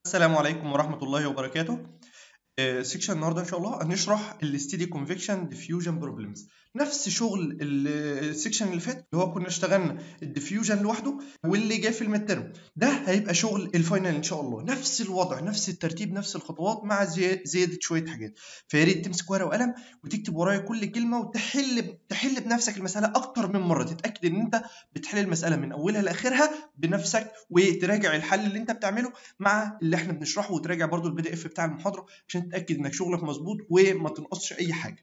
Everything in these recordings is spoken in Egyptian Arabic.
السلام عليكم ورحمة الله وبركاته سيكشن النهارده ان شاء الله هنشرح الستيدي كونفكشن ديفيوجن بروبلمز نفس شغل السيكشن اللي فات اللي هو كنا اشتغلنا الديفيوجن لوحده واللي جه في الميد ترم ده هيبقى شغل الفاينل ان شاء الله نفس الوضع نفس الترتيب نفس الخطوات مع زي- زياده شويه حاجات فيا ريت تمسك ورقه وقلم وتكتب ورايا كل كلمه وتحل تحل بنفسك المساله اكتر من مره تتاكد ان انت بتحل المساله من اولها لاخرها بنفسك وتراجع الحل اللي انت بتعمله مع اللي احنا بنشرحه وتراجع برضو البي دي اف بتاع المحاضره عشان تتاكد انك شغلك مظبوط وما تنقصش اي حاجه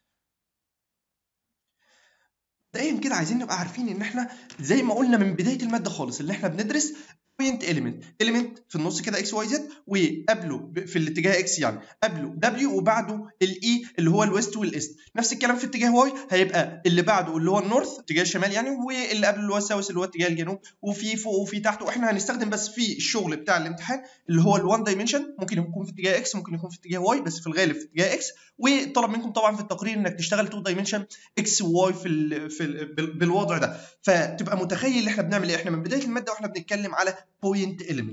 مبدئيا كده عايزين نبقى عارفين ان احنا زي ما قلنا من بدايه الماده خالص اللي احنا بندرس بوينت اليمنت اليمنت في النص كده اكس واي زد وقبله ب- في الاتجاه اكس يعني قبله دبليو وبعده الاي اللي هو الويست والايست نفس الكلام في اتجاه واي هيبقى اللي بعده اللي هو النورث اتجاه الشمال يعني واللي قبله اللي هو الساوث اللي هو اتجاه الجنوب وفي فوق وفي تحت واحنا هنستخدم بس في الشغل بتاع الامتحان اللي هو الوان دايمنشن ممكن يكون في اتجاه اكس ممكن يكون في اتجاه واي بس في الغالب في اتجاه اكس وطلب منكم طبعا في التقرير انك تشتغل 2 دايمنشن اكس وواي في ال في ال بال- بالوضع ده فتبقى متخيل احنا بنعمل ايه احنا من بدايه الماده واحنا بنتكلم على بوينت اليمنت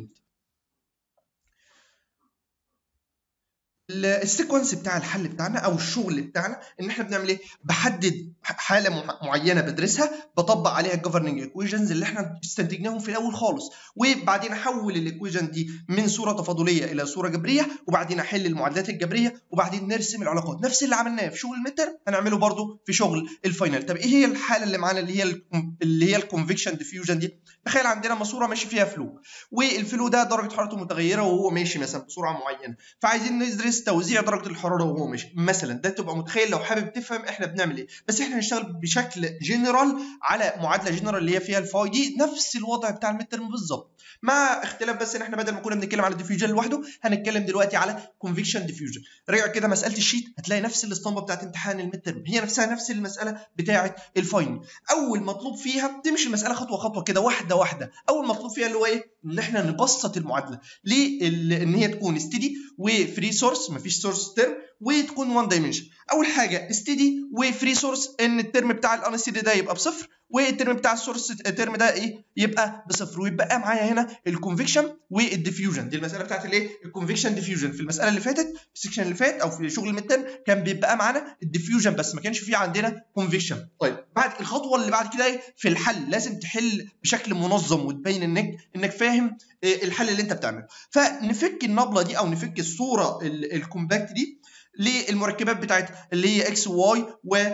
السيكونس بتاع الحل بتاعنا او الشغل بتاعنا ان احنا بنعمل ايه بحدد حاله مع- معينه بدرسها بطبق عليها الجوفرننج ايكويشنز اللي احنا استنتجناهم في الاول خالص وبعدين احول الايكويشن دي من صوره تفاضليه الى صوره جبريه وبعدين احل المعادلات الجبريه وبعدين نرسم العلاقات نفس اللي عملناه في شغل المتر هنعمله برضو في شغل الفاينل طب ايه هي الحاله اللي معانا اللي هي ال اللي هي الكونفكشن ديفيوجن دي تخيل عندنا ماسوره ماشي فيها فلو والفلو ده درجه حرارته متغيره وهو ماشي مثلا بسرعه معينه فعايزين ندرس توزيع درجه الحراره وهو ماشي مثلا ده تبقى متخيل لو حابب تفهم احنا بنعمل ايه بس احنا هنشتغل بشكل جنرال على معادله جنرال اللي هي فيها الفاي دي نفس الوضع بتاع الميد ترم بالظبط مع اختلاف بس ان احنا بدل ما كنا بنتكلم على الديفيوجن لوحده هنتكلم دلوقتي على كونفكشن ديفيوجن راجع كده مساله الشيت هتلاقي نفس الاسطمبه بتاعت امتحان الميد ترم هي نفسها نفس المساله بتاعت الفاينل اول مطلوب فيها تمشي المساله خطوه خطوه كده واحده واحده اول مطلوب فيها اللي هو ايه ان احنا نبسط المعادله ليه ال- ان هي تكون ستيدي وفري سورس مفيش سورس ترم وتكون وان دايمنشن اول حاجه ستيدي وفري سورس ان الترم بتاع الانستيدي ده يبقى بصفر والترم بتاع السورس الترم ده ايه يبقى بصفر ويبقى معايا هنا الكونفكشن والديفيوجن دي المساله بتاعت الايه الكونفكشن ديفيوجن في المساله اللي فاتت في السكشن اللي فات او في شغل الميد كان بيبقى معانا الديفيوجن بس ما كانش فيه عندنا كونفكشن طيب بعد الخطوه اللي بعد كده ايه في الحل لازم تحل بشكل منظم وتبين انك انك فاهم إيه الحل اللي انت بتعمله فنفك النبله دي او نفك الصوره ال- الكومباكت دي للمركبات بتاعتها اللي هي اكس وواي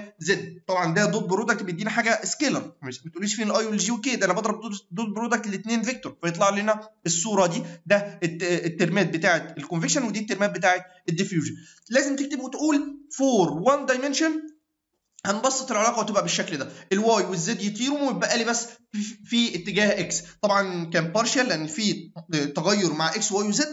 وزد طبعا ده دوت برودكت بيدينا حاجه سكيلر مش ما تقوليش فين الاي والجي وكي ده انا بضرب دوت- دوت برودكت الاثنين فيكتور فيطلع لنا الصوره دي ده الت- الترمات بتاعت الكونفكشن ودي الترمات بتاعت الديفيوجن لازم تكتب وتقول فور وان دايمنشن هنبسط العلاقه وتبقى بالشكل ده الواي والزد يطيروا ويبقى لي بس في, في اتجاه اكس طبعا كان بارشال لان في تغير مع اكس واي وزد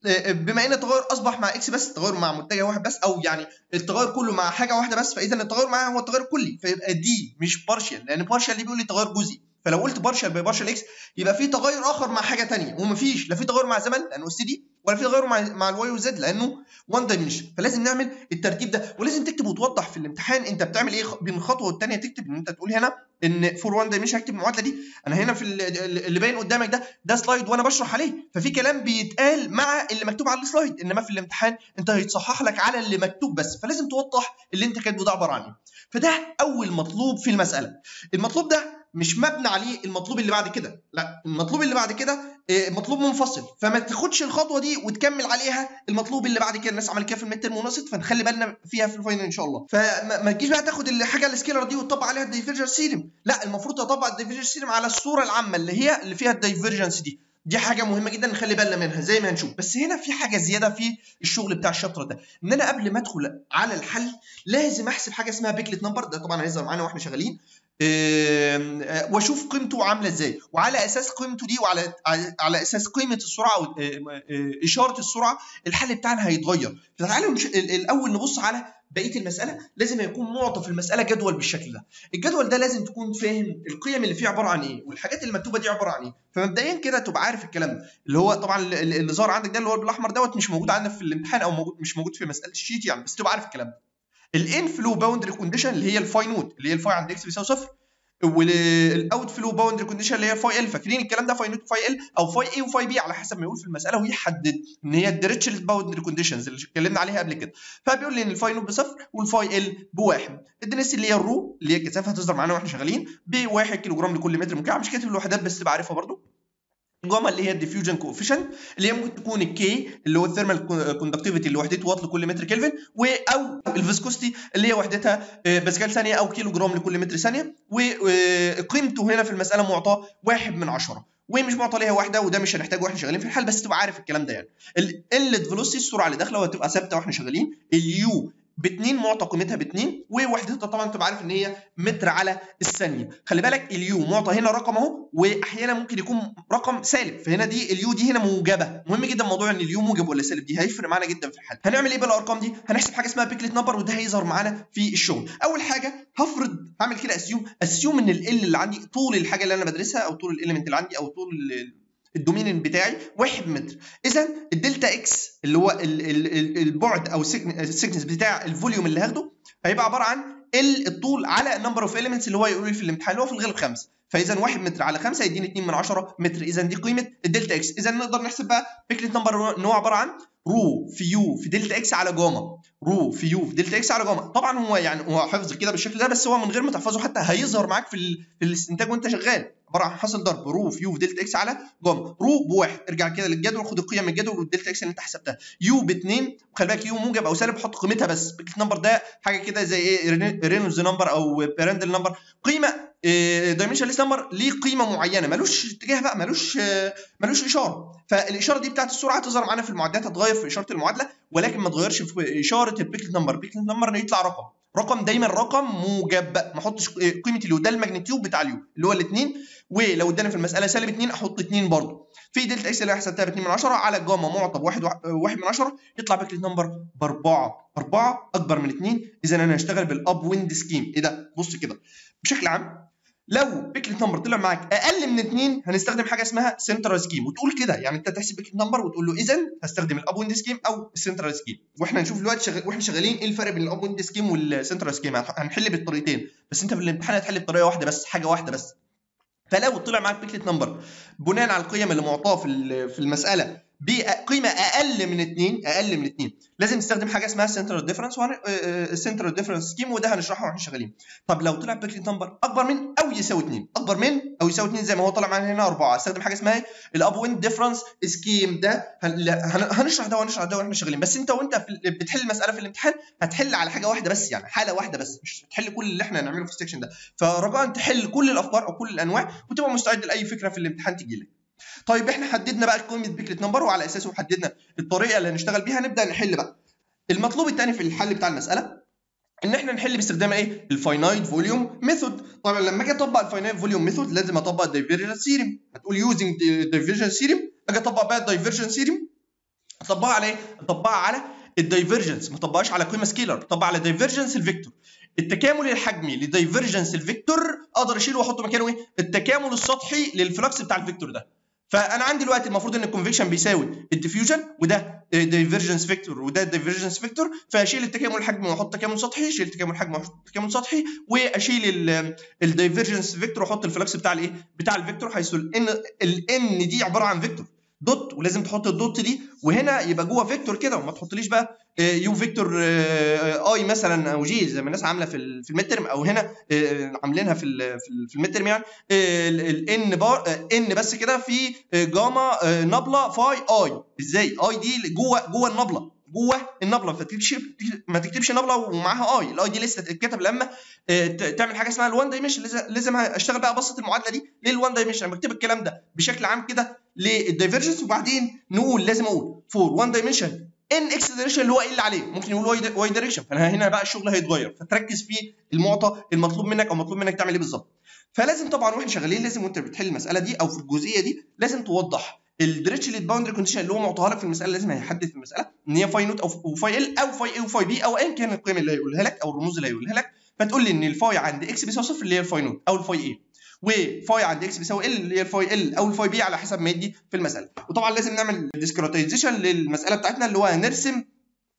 بما ان التغير اصبح مع اكس بس التغير مع متجه واحد بس او يعني التغير كله مع حاجه واحده بس فاذا التغير معاها هو التغير الكلي فيبقى دي مش بارشال لان بارشال دي بيقول لي تغير جزئي فلو قلت بارشال باي بارشال اكس يبقى في تغير اخر مع حاجه ثانيه ومفيش لا في تغير مع زمن لانه اس دي ولا في تغير مع مع الواي والزد لانه وان دايمنشن فلازم نعمل الترتيب ده ولازم تكتب وتوضح في الامتحان انت بتعمل ايه بين الخطوه والثانيه تكتب ان انت تقول هنا ان فور وان دايمنشن اكتب المعادله دي انا هنا في ال- ال- اللي باين قدامك ده ده سلايد وانا بشرح عليه ففي كلام بيتقال مع اللي مكتوب على السلايد انما في الامتحان انت هيتصحح لك على اللي مكتوب بس فلازم توضح اللي انت كاتبه ده عباره عن ايه فده اول مطلوب في المساله المطلوب ده مش مبني عليه المطلوب اللي بعد كده لا المطلوب اللي بعد كده آه، مطلوب منفصل فما تاخدش الخطوه دي وتكمل عليها المطلوب اللي بعد كده الناس عملت كده في الميد ترم ونقصت فنخلي بالنا فيها في الفاينل ان شاء الله فما ما تجيش بقى تاخد الحاجه السكيلر دي وتطبق عليها الدايفرجنس سيرم لا المفروض تطبق الدايفرجنس سيرم على الصوره العامه اللي هي اللي فيها الدايفرجنس دي دي حاجه مهمه جدا نخلي بالنا منها زي ما هنشوف بس هنا في حاجه زياده في الشغل بتاع الشطره ده ان انا قبل ما ادخل على الحل لازم احسب حاجه اسمها بيكلت نمبر ده طبعا هيظهر معانا واحنا شغالين آم، آه، واشوف قيمته عامله ازاي وعلى اساس قيمته دي وعلى على- على اساس قيمه السرعه او آه، آه، اشاره السرعه الحل بتاعنا هيتغير فتعالوا نش- ال- الاول نبص على بقيه المساله لازم يكون معطى في المساله جدول بالشكل ده الجدول ده لازم تكون فاهم القيم اللي فيه عباره عن ايه والحاجات المكتوبه دي عباره عن ايه فمبدئيا كده تبقى عارف الكلام ده اللي هو طبعا ال- ال- اللي ظهر عندك ده اللي هو بالاحمر دوت مش موجود عندك في الامتحان او موجود مش موجود في مساله الشيت يعني بس تبقى عارف الكلام ده الانفلو باوندري كونديشن اللي هي الفاي نوت اللي هي الفاي عند اكس بيساوي صفر والاوت فلو باوندري كونديشن اللي هي فاي ال فاكرين الكلام ده فاي نوت فاي ال او فاي اي وفاي بي على حسب ما يقول في المساله ويحدد ان هي الديريتشل باوندري كونديشنز اللي اتكلمنا عليها قبل كده فبيقول لي ان الفاي نوت بصفر والفاي ال بواحد الدنس اللي هي الرو اللي هي الكثافه هتظهر معانا واحنا شغالين ب 1 كيلو جرام لكل متر مكعب مش كاتب الوحدات بس تبقى عارفها برضو جاما اللي هي الديفيوجن كوفيشنت اللي هي ممكن تكون الكي اللي هو الثيرمال كوندكتيفيتي اللي وحدته واط لكل متر كلفن و او الفيسكوستي اللي هي وحدتها باسكال ثانيه او كيلو جرام لكل متر ثانيه وقيمته هنا في المساله معطاه واحد من عشرة ومش معطى ليها واحده وده مش هنحتاجه واحنا شغالين في الحل بس تبقى عارف الكلام ده يعني القله فيلوسيتي السرعه اللي داخله وهتبقى ثابته واحنا شغالين اليو باثنين معطى قيمتها باثنين ووحدتها طبعا تبقى عارف ان هي متر على الثانيه خلي بالك اليو معطى هنا رقم اهو واحيانا ممكن يكون رقم سالب فهنا دي اليو دي هنا موجبه مهم جدا موضوع ان اليو موجب ولا سالب دي هيفرق معانا جدا في الحل هنعمل ايه بالارقام دي هنحسب حاجه اسمها بيكلت نمبر وده هيظهر معانا في الشغل اول حاجه هفرض هعمل كده اسيوم اسيوم ان ال اللي عندي طول الحاجه اللي انا بدرسها او طول الاليمنت اللي عندي او طول الدومين بتاعي 1 متر اذا الدلتا اكس اللي هو ال ال البعد او السكنس بتاع الفوليوم اللي هاخده هيبقى عباره عن ال الطول على النمبر اوف اليمنتس اللي هو يقول لي في الامتحان اللي هو في الغالب 5 فاذا 1 متر على 5 يديني 2 من 10 متر اذا دي قيمه الدلتا اكس اذا نقدر نحسب بقى فكره نمبر ان هو عباره عن رو في يو في دلتا اكس على جاما رو في يو في دلتا اكس على جاما طبعا هو يعني هو حفظ كده بالشكل ده بس هو من غير ما تحفظه حتى هيظهر معاك في, ال... في الاستنتاج وانت شغال عباره عن حاصل ضرب رو في يو في دلتا اكس على جاما رو بواحد ارجع كده للجدول خد القيم من الجدول والدلتا اكس اللي انت حسبتها يو باثنين وخلي بالك يو موجب او سالب حط قيمتها بس بيكت نمبر ده حاجه كده زي ايه رينولدز نمبر او بيراندل نمبر قيمه دايمنشنال نمبر ليه قيمه معينه ملوش اتجاه بقى ملوش ملوش اشاره فالاشاره دي بتاعت السرعه تظهر معانا في المعدات هتغير في اشاره المعادله ولكن ما تغيرش في اشاره البيكت نمبر البيكت نمبر يطلع رقم رقم دايما رقم موجب ما احطش قيمه اليو ده الماجنتيود بتاع اليو اللي هو الاثنين ولو ادانا في المساله سالب 2 احط 2 برضه في دلتا اكس اللي انا حسبتها ب 2 من 10 على جاما معطى بواحد واحد من 10 يطلع بيكلت نمبر باربعه 4 اكبر من 2 اذا انا هشتغل بالاب ويند سكيم ايه ده بص كده بشكل عام لو بيكلت نمبر طلع معاك اقل من 2 هنستخدم حاجه اسمها سنترال سكيم وتقول كده يعني انت تحسب بيكلت نمبر وتقول له اذا هستخدم الاب ويند سكيم او السنترال سكيم واحنا هنشوف دلوقتي شغال واحنا شغالين ايه الفرق بين الاب ويند سكيم والسنترال سكيم هنحل بالطريقتين بس انت في الامتحان هتحل بطريقه واحده بس حاجه واحده بس فلو طلع معاك بيكلت نمبر بناء على القيم اللي معطاه في في المساله بقيمه اقل من 2 اقل من 2 لازم تستخدم حاجه اسمها سنترال ديفرنس سنترال ديفرنس سكيم وده هنشرحه واحنا شغالين طب لو طلع بيكلت نمبر اكبر من او يساوي 2 اكبر من او يساوي 2 زي ما هو طلع معانا هنا 4 استخدم حاجه اسمها الاب ويند ديفرنس سكيم ده هنشرح ده وهنشرح ده واحنا شغالين بس انت وانت بتحل المساله في الامتحان هتحل على حاجه واحده بس يعني حاله واحده بس مش هتحل كل اللي احنا هنعمله في السكشن ده فرجاء تحل كل الافكار او كل الانواع وتبقى مستعد لاي فكره في الامتحان تجي لك طيب احنا حددنا بقى قيمه بيكلت نمبر وعلى اساسه حددنا الطريقه اللي هنشتغل بيها نبدا نحل بقى المطلوب الثاني في الحل بتاع المساله ان احنا نحل باستخدام ايه الفاينايت فوليوم ميثود طبعا لما اجي اطبق الفاينايت فوليوم ميثود لازم اطبق الدايفيرجن ثيرم هتقول يوزنج دايفيرجن ثيرم اجي اطبق بقى الدايفيرجن ثيرم اطبقها على ايه اطبقها على الدايفرجنس ما اطبقهاش على قيمه سكيلر اطبق على دايفرجنس الفيكتور التكامل الحجمي لدايفرجنس الفيكتور اقدر اشيله واحط مكانه ايه التكامل السطحي للفلكس بتاع الفيكتور ده فانا عندي دلوقتي المفروض ان الكونفكشن بيساوي الديفيوجن وده دايفرجنس فيكتور وده دايفرجنس فيكتور فاشيل التكامل الحجمي واحط تكامل سطحي اشيل التكامل الحجمي واحط تكامل سطحي واشيل الدايفرجنس فيكتور واحط الفلكس بتاع الايه بتاع الفيكتور حيث الان الان دي عباره عن فيكتور دوت ولازم تحط الدوت دي وهنا يبقى جوه فيكتور كده وما تحطليش بقى يو فيكتور اي مثلا او جي زي ما الناس عامله في في الميد ترم او هنا عاملينها في في الميد ترم يعني الان بار ان بس كده في جاما نبله فاي اي ازاي اي دي جوه جوه النبله جوه النبله فتكتبش ما تكتبش نبله ومعاها اي الاي دي لسه تتكتب لما تعمل حاجه اسمها الوان دايمنشن لازم اشتغل بقى ابسط المعادله دي ليه الوان دايمنشن انا بكتب الكلام ده بشكل عام كده للدايفرجنس وبعدين نقول لازم اقول فور وان دايمنشن ان اكس دايركشن اللي هو ايه اللي عليه ممكن يقول واي واي دايركشن فانا هنا بقى الشغل هيتغير فتركز في المعطى المطلوب منك او مطلوب منك تعمل ايه بالظبط فلازم طبعا واحنا شغالين لازم وانت بتحل المساله دي او في الجزئيه دي لازم توضح الدريتشلت باوندري كونديشن اللي هو معطاها لك في المساله لازم هيحدد في المساله ان هي فاي نوت او فاي ال او فاي اي وفاي بي او ايا كان القيم اللي هيقولها لك او الرموز اللي هيقولها لك فتقول لي ان الفاي عند اكس بيساوي صفر اللي هي الفاي نوت او الفاي اي وفاي عند اكس بيساوي ال اللي هي الفاي ال او الفاي بي على حسب ما يدي في المساله وطبعا لازم نعمل ديسكريتايزيشن للمساله بتاعتنا اللي هو هنرسم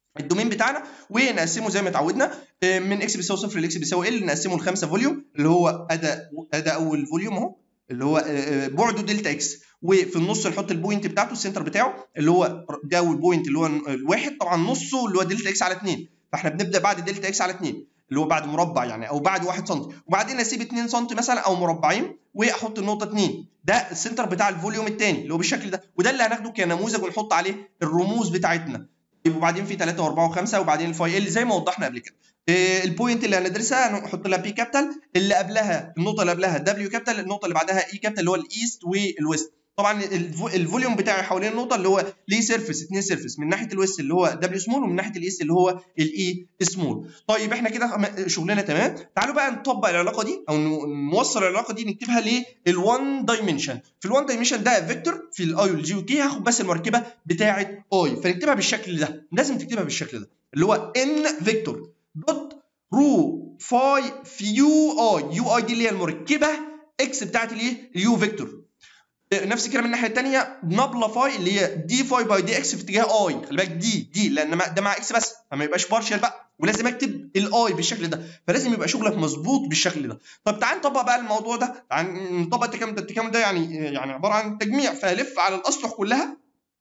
الدومين بتاعنا ونقسمه زي ما اتعودنا آه، من اكس بيساوي صفر لاكس بيساوي ال نقسمه لخمسه فوليوم اللي هو اداء اداء اول فوليوم اهو اللي هو آه، بعده دلتا اكس وفي النص نحط البوينت بتاعته السنتر بتاعه اللي هو ده اول بوينت اللي هو الواحد طبعا نصه اللي هو دلتا اكس على 2 فاحنا بنبدا بعد دلتا اكس على 2 اللي هو بعد مربع يعني او بعد 1 سم وبعدين اسيب 2 سم مثلا او مربعين واحط النقطه 2 ده السنتر بتاع الفوليوم الثاني اللي هو بالشكل ده وده اللي هناخده كنموذج ونحط عليه الرموز بتاعتنا وبعدين في 3 و4 و5 وبعدين الفاي ال زي ما وضحنا قبل كده إيه البوينت اللي هندرسها هنحط لها بي كابيتال اللي قبلها النقطه اللي قبلها دبليو كابيتال النقطه اللي بعدها اي كابيتال اللي هو الايست والويست طبعا الفوليوم بتاعي حوالين النقطه اللي هو ليه سيرفيس اثنين سيرفيس من ناحيه الويست اللي هو دبليو سمول ومن ناحيه الايست اللي هو الاي سمول طيب احنا كده شغلنا تمام تعالوا بقى نطبق العلاقه دي او نوصل العلاقه دي نكتبها لل1 دايمنشن في ال1 دايمنشن ده فيكتور في الاي والجي والكي هاخد بس المركبه بتاعه اي فنكتبها بالشكل ده لازم تكتبها بالشكل ده اللي هو ان فيكتور دوت رو فاي في يو اي يو اي دي اللي هي المركبه اكس بتاعت الايه اليو فيكتور نفس الكلام الناحيه الثانيه نبله فاي اللي هي دي فاي باي دي اكس في اتجاه اي خلي بالك دي دي لان ده مع اكس بس فما يبقاش بارشل بقى ولازم اكتب الاي بالشكل ده فلازم يبقى شغلك مظبوط بالشكل ده طب تعال نطبق بقى الموضوع ده تعال نطبق التكامل ده التكامل ده يعني يعني عباره عن تجميع فالف على الاسطح كلها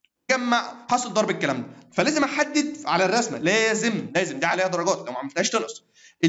جمع حاصل ضرب الكلام ده فلازم احدد على الرسمه لازم لازم دي عليها درجات لو ما عملتهاش تنقص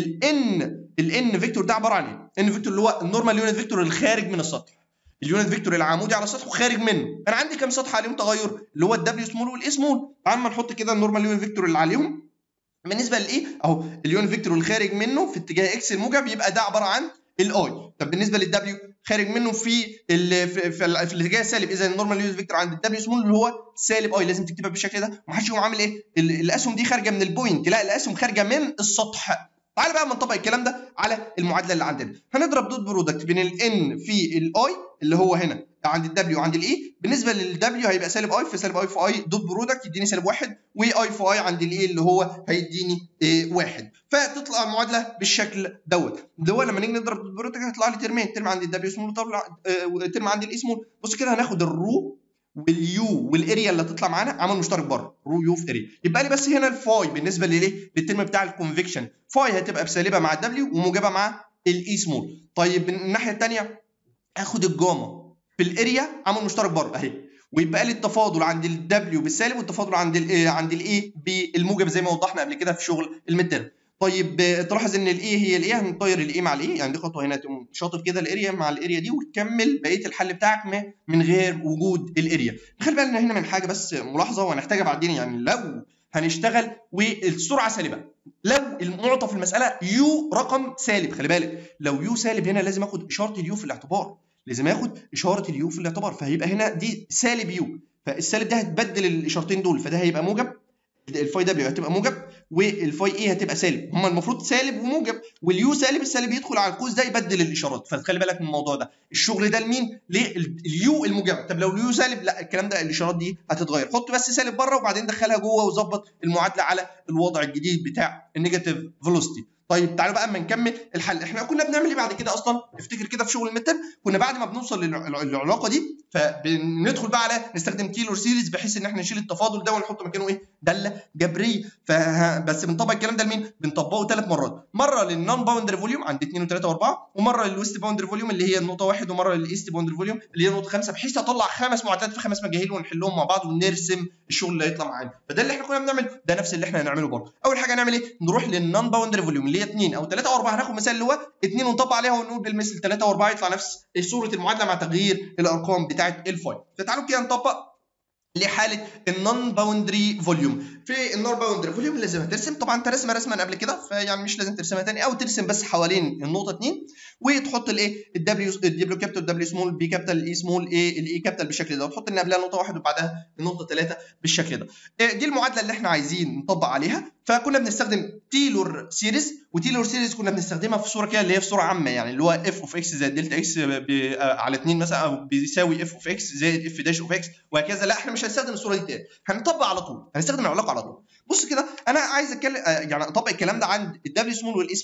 الان الان فيكتور ده عباره عن ايه؟ ان فيكتور اللي هو النورمال يونت فيكتور الخارج من السطح اليونت فيكتور العمودي على السطح وخارج منه انا عندي كام سطح عليهم تغير اللي هو الدبليو سمول والاي سمول تعال ما نحط كده النورمال يونت فيكتور اللي عليهم بالنسبه لايه اهو اليونت فيكتور الخارج منه في اتجاه اكس الموجب يبقى ده عباره عن الاي طب بالنسبه للدبليو خارج منه في ال في, في, في الاتجاه السالب اذا النورمال يونت فيكتور عند الدبليو سمول اللي هو سالب اي لازم تكتبها بالشكل ده ومحدش يقوم عامل ايه الاسهم دي خارجه من البوينت لا الاسهم خارجه من السطح تعال بقى نطبق الكلام ده على المعادله اللي عندنا هنضرب دوت برودكت بين الان في الاي اللي هو هنا عند الدبليو وعند الاي بالنسبه للدبليو هيبقى سالب اي في سالب اي في اي دوت برودكت يديني سالب واحد واي في اي عند الاي اللي هو هيديني إيه واحد فتطلع المعادله بالشكل دوت اللي هو لما نيجي نضرب دوت برودكت هيطلع لي ترمين ترم عند الدبليو سمول وترم عند الاي سمول بص كده هناخد الرو واليو والاريا اللي هتطلع معانا عمل مشترك بره رو يو في اريا يبقى لي بس هنا الفاي بالنسبه للايه للترم بتاع الكونفكشن فاي هتبقى بسالبه مع الدبليو وموجبه مع الاي سمول طيب من الناحيه الثانيه اخد الجاما في الاريا عمل مشترك بره اهي ويبقى لي التفاضل عند الدبليو بالسالب والتفاضل عند ال عند الاي بالموجب زي ما وضحنا قبل كده في شغل الميد طيب تلاحظ ان الاي هي الاي هنطير الاي مع الاي يعني دي خطوه هنا تقوم شاطف كده الاريا مع الاريا دي وتكمل بقيه الحل بتاعك من غير وجود الاريا خلي بالنا هنا من حاجه بس ملاحظه وهنحتاجها بعدين يعني لو هنشتغل والسرعه سالبه لو المعطى في المساله يو رقم سالب خلي بالك لو يو سالب هنا لازم اخد اشاره اليو في الاعتبار لازم اخد اشاره اليو في الاعتبار فهيبقى هنا دي سالب يو فالسالب ده هتبدل الاشارتين دول فده هيبقى موجب الفاي دبليو هتبقى موجب والفاي اي هتبقى سالب هما المفروض سالب وموجب واليو سالب السالب يدخل على القوس ده يبدل الاشارات فتخلي بالك من الموضوع ده الشغل ده لمين لليو الموجب طب لو اليو سالب لا الكلام ده الاشارات دي هتتغير حط بس سالب بره وبعدين دخلها جوه وظبط المعادله على الوضع الجديد بتاع النيجاتيف فيلوسيتي طيب تعالوا بقى اما نكمل الحل احنا كنا بنعمل ايه بعد كده اصلا افتكر كده في شغل المتر كنا بعد ما بنوصل للعلاقه دي فبندخل بقى على نستخدم تيلور سيريز بحيث ان احنا نشيل التفاضل ده ونحط مكانه ايه داله جبريه فبس بنطبق الكلام ده لمين بنطبقه ثلاث مرات مره للنون باوندري فوليوم عند 2 و3 و4 ومره للويست باوندري فوليوم اللي هي النقطه واحد ومره للايست باوندري فوليوم اللي هي النقطه خمسه بحيث اطلع خمس معادلات في خمس مجاهيل ونحلهم مع بعض ونرسم الشغل اللي هيطلع معانا فده اللي احنا كنا بنعمله ده نفس اللي احنا هنعمله برضه اول حاجه هنعمل ايه نروح للنون باوندري فوليوم اللي هي 2 او 3 او 4 هناخد مثال اللي هو 2 ونطبق عليها ونقول بالمثل 3 و4 يطلع نفس صوره المعادله مع تغيير الارقام بتاعه الفاي فتعالوا كده نطبق لحاله النون باوندري فوليوم في النون باوندري فوليوم لازم ترسم طبعا انت رسمه رسمه قبل كده فيعني مش لازم ترسمها تاني او ترسم بس حوالين النقطه 2 وتحط الايه الدبليو الدبليو كابيتال دبليو سمول بي كابيتال الاي سمول اي الاي كابيتال بالشكل ده وتحط ان قبلها نقطه واحد وبعدها النقطه 3 بالشكل ده دي المعادله اللي احنا عايزين نطبق عليها فكنا بنستخدم تيلور سيريز وتيلور سيريز كنا بنستخدمها في صوره كده اللي هي في صوره عامه يعني اللي هو اف اوف اكس زائد دلتا اكس على 2 مثلا او بيساوي اف اوف اكس زائد اف داش اوف اكس وهكذا لا احنا مش هنستخدم الصوره دي تاني هنطبق على طول هنستخدم العلاقه على طول بص كده انا عايز اتكلم يعني اطبق الكلام ده عند الدبليو سمول والاي سمول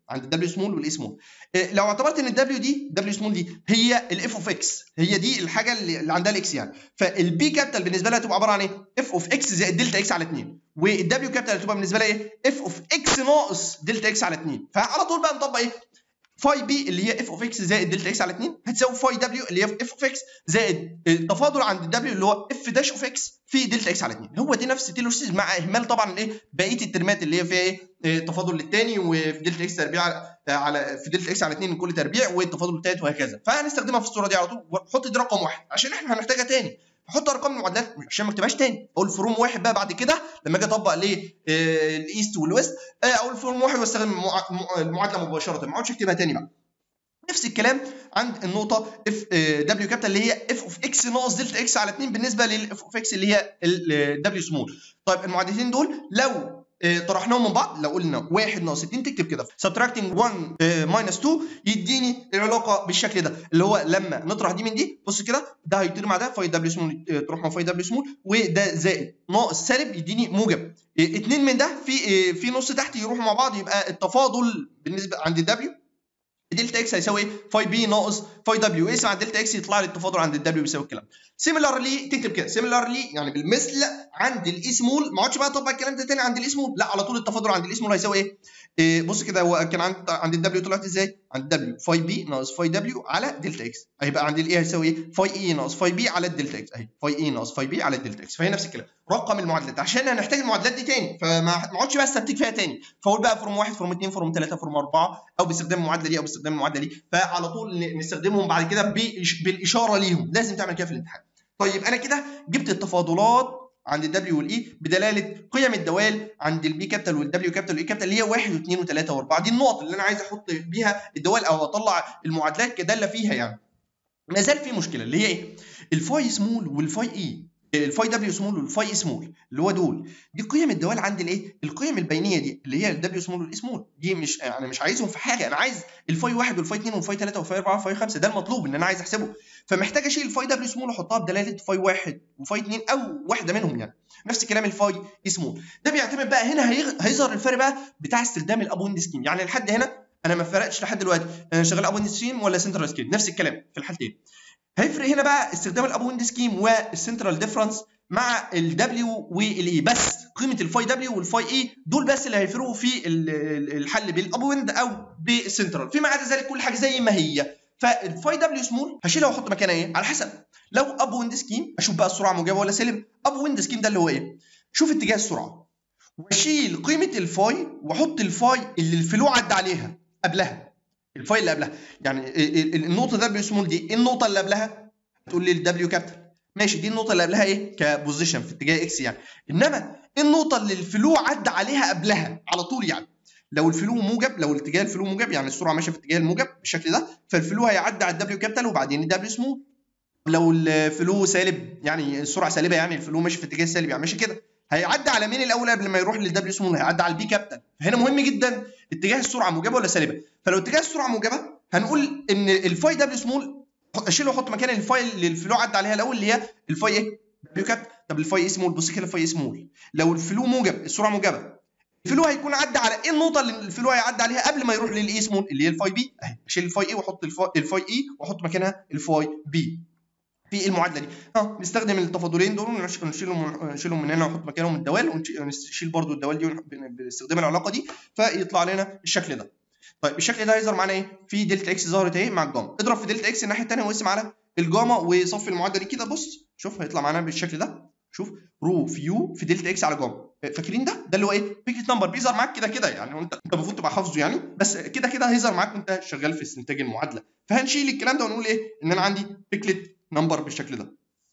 عند الدبليو سمول والاي سمول لو اعتبرت ان الدبليو دي دبليو سمول دي هي الاف اوف اكس هي دي الحاجه اللي عندها الاكس يعني فالبي كابيتال بالنسبه لها تبقى عباره عن ايه اف اوف اكس زائد دلتا اكس على 2 والدبليو كابيتال هتبقى بالنسبه لها ايه اف اوف اكس ناقص دلتا اكس على 2 فعلى طول بقى نطبق ايه فاي بي اللي هي اف اوف اكس زائد دلتا اكس على 2 هتساوي فاي دبليو اللي هي اف اوف اكس زائد التفاضل عند الدبليو اللي هو اف داش اوف اكس في دلتا اكس على 2 هو دي نفس تيلور سيريز مع اهمال طبعا الايه بقيه الترمات اللي هي فيها ايه تفاضل للثاني وفي دلتا اكس تربيع على في دلتا اكس على 2 كل تربيع والتفاضل الثالث وهكذا فهنستخدمها في الصوره دي على طول وحط دي رقم واحد عشان احنا هنحتاجها تاني احط ارقام المعادلات عشان ما اكتبهاش تاني اقول فروم واحد بقى بعد كده لما اجي اطبق ليه الايست والويست اقول فروم واحد واستخدم المعادله مباشره ما اقعدش اكتبها تاني بقى نفس الكلام عند النقطه اف دبليو كابيتال اللي هي اف اوف اكس ناقص دلتا اكس على 2 بالنسبه للاف اوف اكس اللي هي الدبليو سمول طيب المعادلتين دول لو طرحناهم من بعض لو قلنا 1 ناقص 2 تكتب كده subtracting 1 ماينس 2 يديني العلاقه بالشكل ده اللي هو لما نطرح دي من دي بص كده ده هيطير مع ده فاي دبليو سمول تروح مع فاي دبليو سمول وده زائد ناقص سالب يديني موجب اتنين من ده في في نص تحت يروحوا مع بعض يبقى التفاضل بالنسبه عند الدبليو دلتا اكس هيساوي ايه؟ فاي بي ناقص فاي دبليو اقسم على دلتا اكس يطلع لي التفاضل عند الدبليو بيساوي الكلام سيميلارلي تكتب كده سيميلارلي يعني بالمثل عند الاي سمول ما اقعدش بقى اطبق الكلام ده تاني عند الاي سمول لا على طول التفاضل عند الاي سمول هيساوي ايه؟ إيه بص كده هو كان عند عند الدبليو طلعت ازاي؟ عند الدبليو فاي بي ناقص فاي دبليو على دلتا اكس هيبقى عند الاي هيساوي ايه؟ فاي اي ناقص فاي بي على الدلتا اكس اهي فاي اي ناقص فاي بي على الدلتا اكس فهي نفس الكلام رقم المعادلات عشان هنحتاج المعادلات دي تاني فما اقعدش بقى استنتج فيها تاني فاقول بقى فروم واحد فروم اثنين فروم ثلاثه فروم اربعه او باستخدام المعادله دي او باستخدام المعادله دي فعلى طول نستخدمهم بعد كده بالاشاره ليهم لازم تعمل كده في الامتحان طيب انا كده جبت التفاضلات عند الدبليو والاي بدلاله قيم الدوال عند البي كابيتال والدبليو كابيتال والاي كابيتال اللي هي 1 و2 و3 و4 دي النقط اللي انا عايز احط بيها الدوال او اطلع المعادلات كداله فيها يعني ما زال في مشكله اللي هي ايه؟ الفاي سمول والفاي اي الفاي دبليو سمول والفاي اي سمول اللي هو دول دي قيم الدوال عند الايه؟ القيم البينيه دي اللي هي الدبليو سمول والاي سمول دي مش انا مش عايزهم في حاجه انا عايز الفاي 1 والفاي 2 والفاي 3 والفاي 4 والفاي 5 ده المطلوب ان انا عايز احسبه فمحتاج اشيل الفاي دبليو سمول واحطها بدلاله فاي 1 وفاي 2 او واحده منهم يعني نفس الكلام الفاي اي سمول ده بيعتمد بقى هنا هيظهر الفرق بقى بتاع استخدام الاب ويند سكيم يعني لحد هنا انا ما فرقتش لحد دلوقتي انا شغال اب ويند سكيم ولا سنترال سكيم نفس الكلام في الحالتين هيفرق هنا بقى استخدام الاب ويند سكيم والسنترال ديفرنس مع الدبليو والاي بس قيمه الفاي دبليو والفاي اي دول بس اللي هيفرقوا في الحل بالاب ويند او بالسنترال فيما عدا ذلك كل حاجه زي ما هي فالفاي دبليو سمول هشيلها واحط مكانها ايه على حسب لو اب ويند سكيم اشوف بقى السرعه موجبه ولا سالب اب ويند سكيم ده اللي هو ايه شوف اتجاه السرعه واشيل قيمه الفاي واحط الفاي اللي الفلو عدى عليها قبلها الفاي اللي قبلها يعني النقطه دبليو سمول دي ايه النقطه اللي قبلها تقول لي الدبليو كابيتال ماشي دي النقطه اللي قبلها ايه كبوزيشن في اتجاه اكس يعني انما النقطه اللي الفلو عدى عليها قبلها على طول يعني لو الفلو موجب لو الاتجاه الفلو موجب يعني السرعه ماشيه في الاتجاه الموجب بالشكل ده فالفلو هيعدي على الدبليو كابيتال وبعدين الدبليو سمول لو الفلو سالب يعني السرعه سالبه يعني الفلو ماشي في اتجاه سالب يعني ماشي كده هيعدي على مين الاول قبل ما يروح للدبليو سمول هيعدي على البي كابيتال هنا مهم جدا اتجاه السرعه موجبه ولا سالبه فلو اتجاه السرعه موجبه هنقول ان الفاي دبليو سمول اشيل واحط مكان الفاي اللي الفلو عدى عليها الاول اللي هي الفاي ايه دبليو كابيتال طب الفاي ايه سمول بص كده الفاي ايه سمول لو الفلو موجب السرعه موجبه الفلو هيكون عدى على ايه النقطه اللي الفلو هيعدي عليها قبل ما يروح للاي سمول اللي هي الفاي بي اهي اشيل الفاي اي واحط الفاي اي واحط مكانها الفاي بي في المعادله دي ها نستخدم التفاضلين دول ونشيلهم نشيلهم من هنا ونحط مكانهم الدوال ونشيل برضو الدوال دي باستخدام العلاقه دي فيطلع لنا الشكل ده طيب الشكل ده هيظهر معانا ايه في دلتا اكس ظهرت اهي مع الجاما اضرب في دلتا اكس الناحيه الثانيه واقسم على الجاما وصفي المعادله دي كده بص شوف هيطلع معانا بالشكل ده شوف رو في يو في دلتا اكس على جاما فاكرين ده ده اللي هو ايه بيكت نمبر بيظهر معاك كده كده يعني انت انت المفروض تبقى حافظه يعني بس كده كده هيظهر معاك وانت شغال في استنتاج المعادله فهنشيل الكلام ده ونقول ايه ان انا عندي بيكلت نمبر بالشكل ده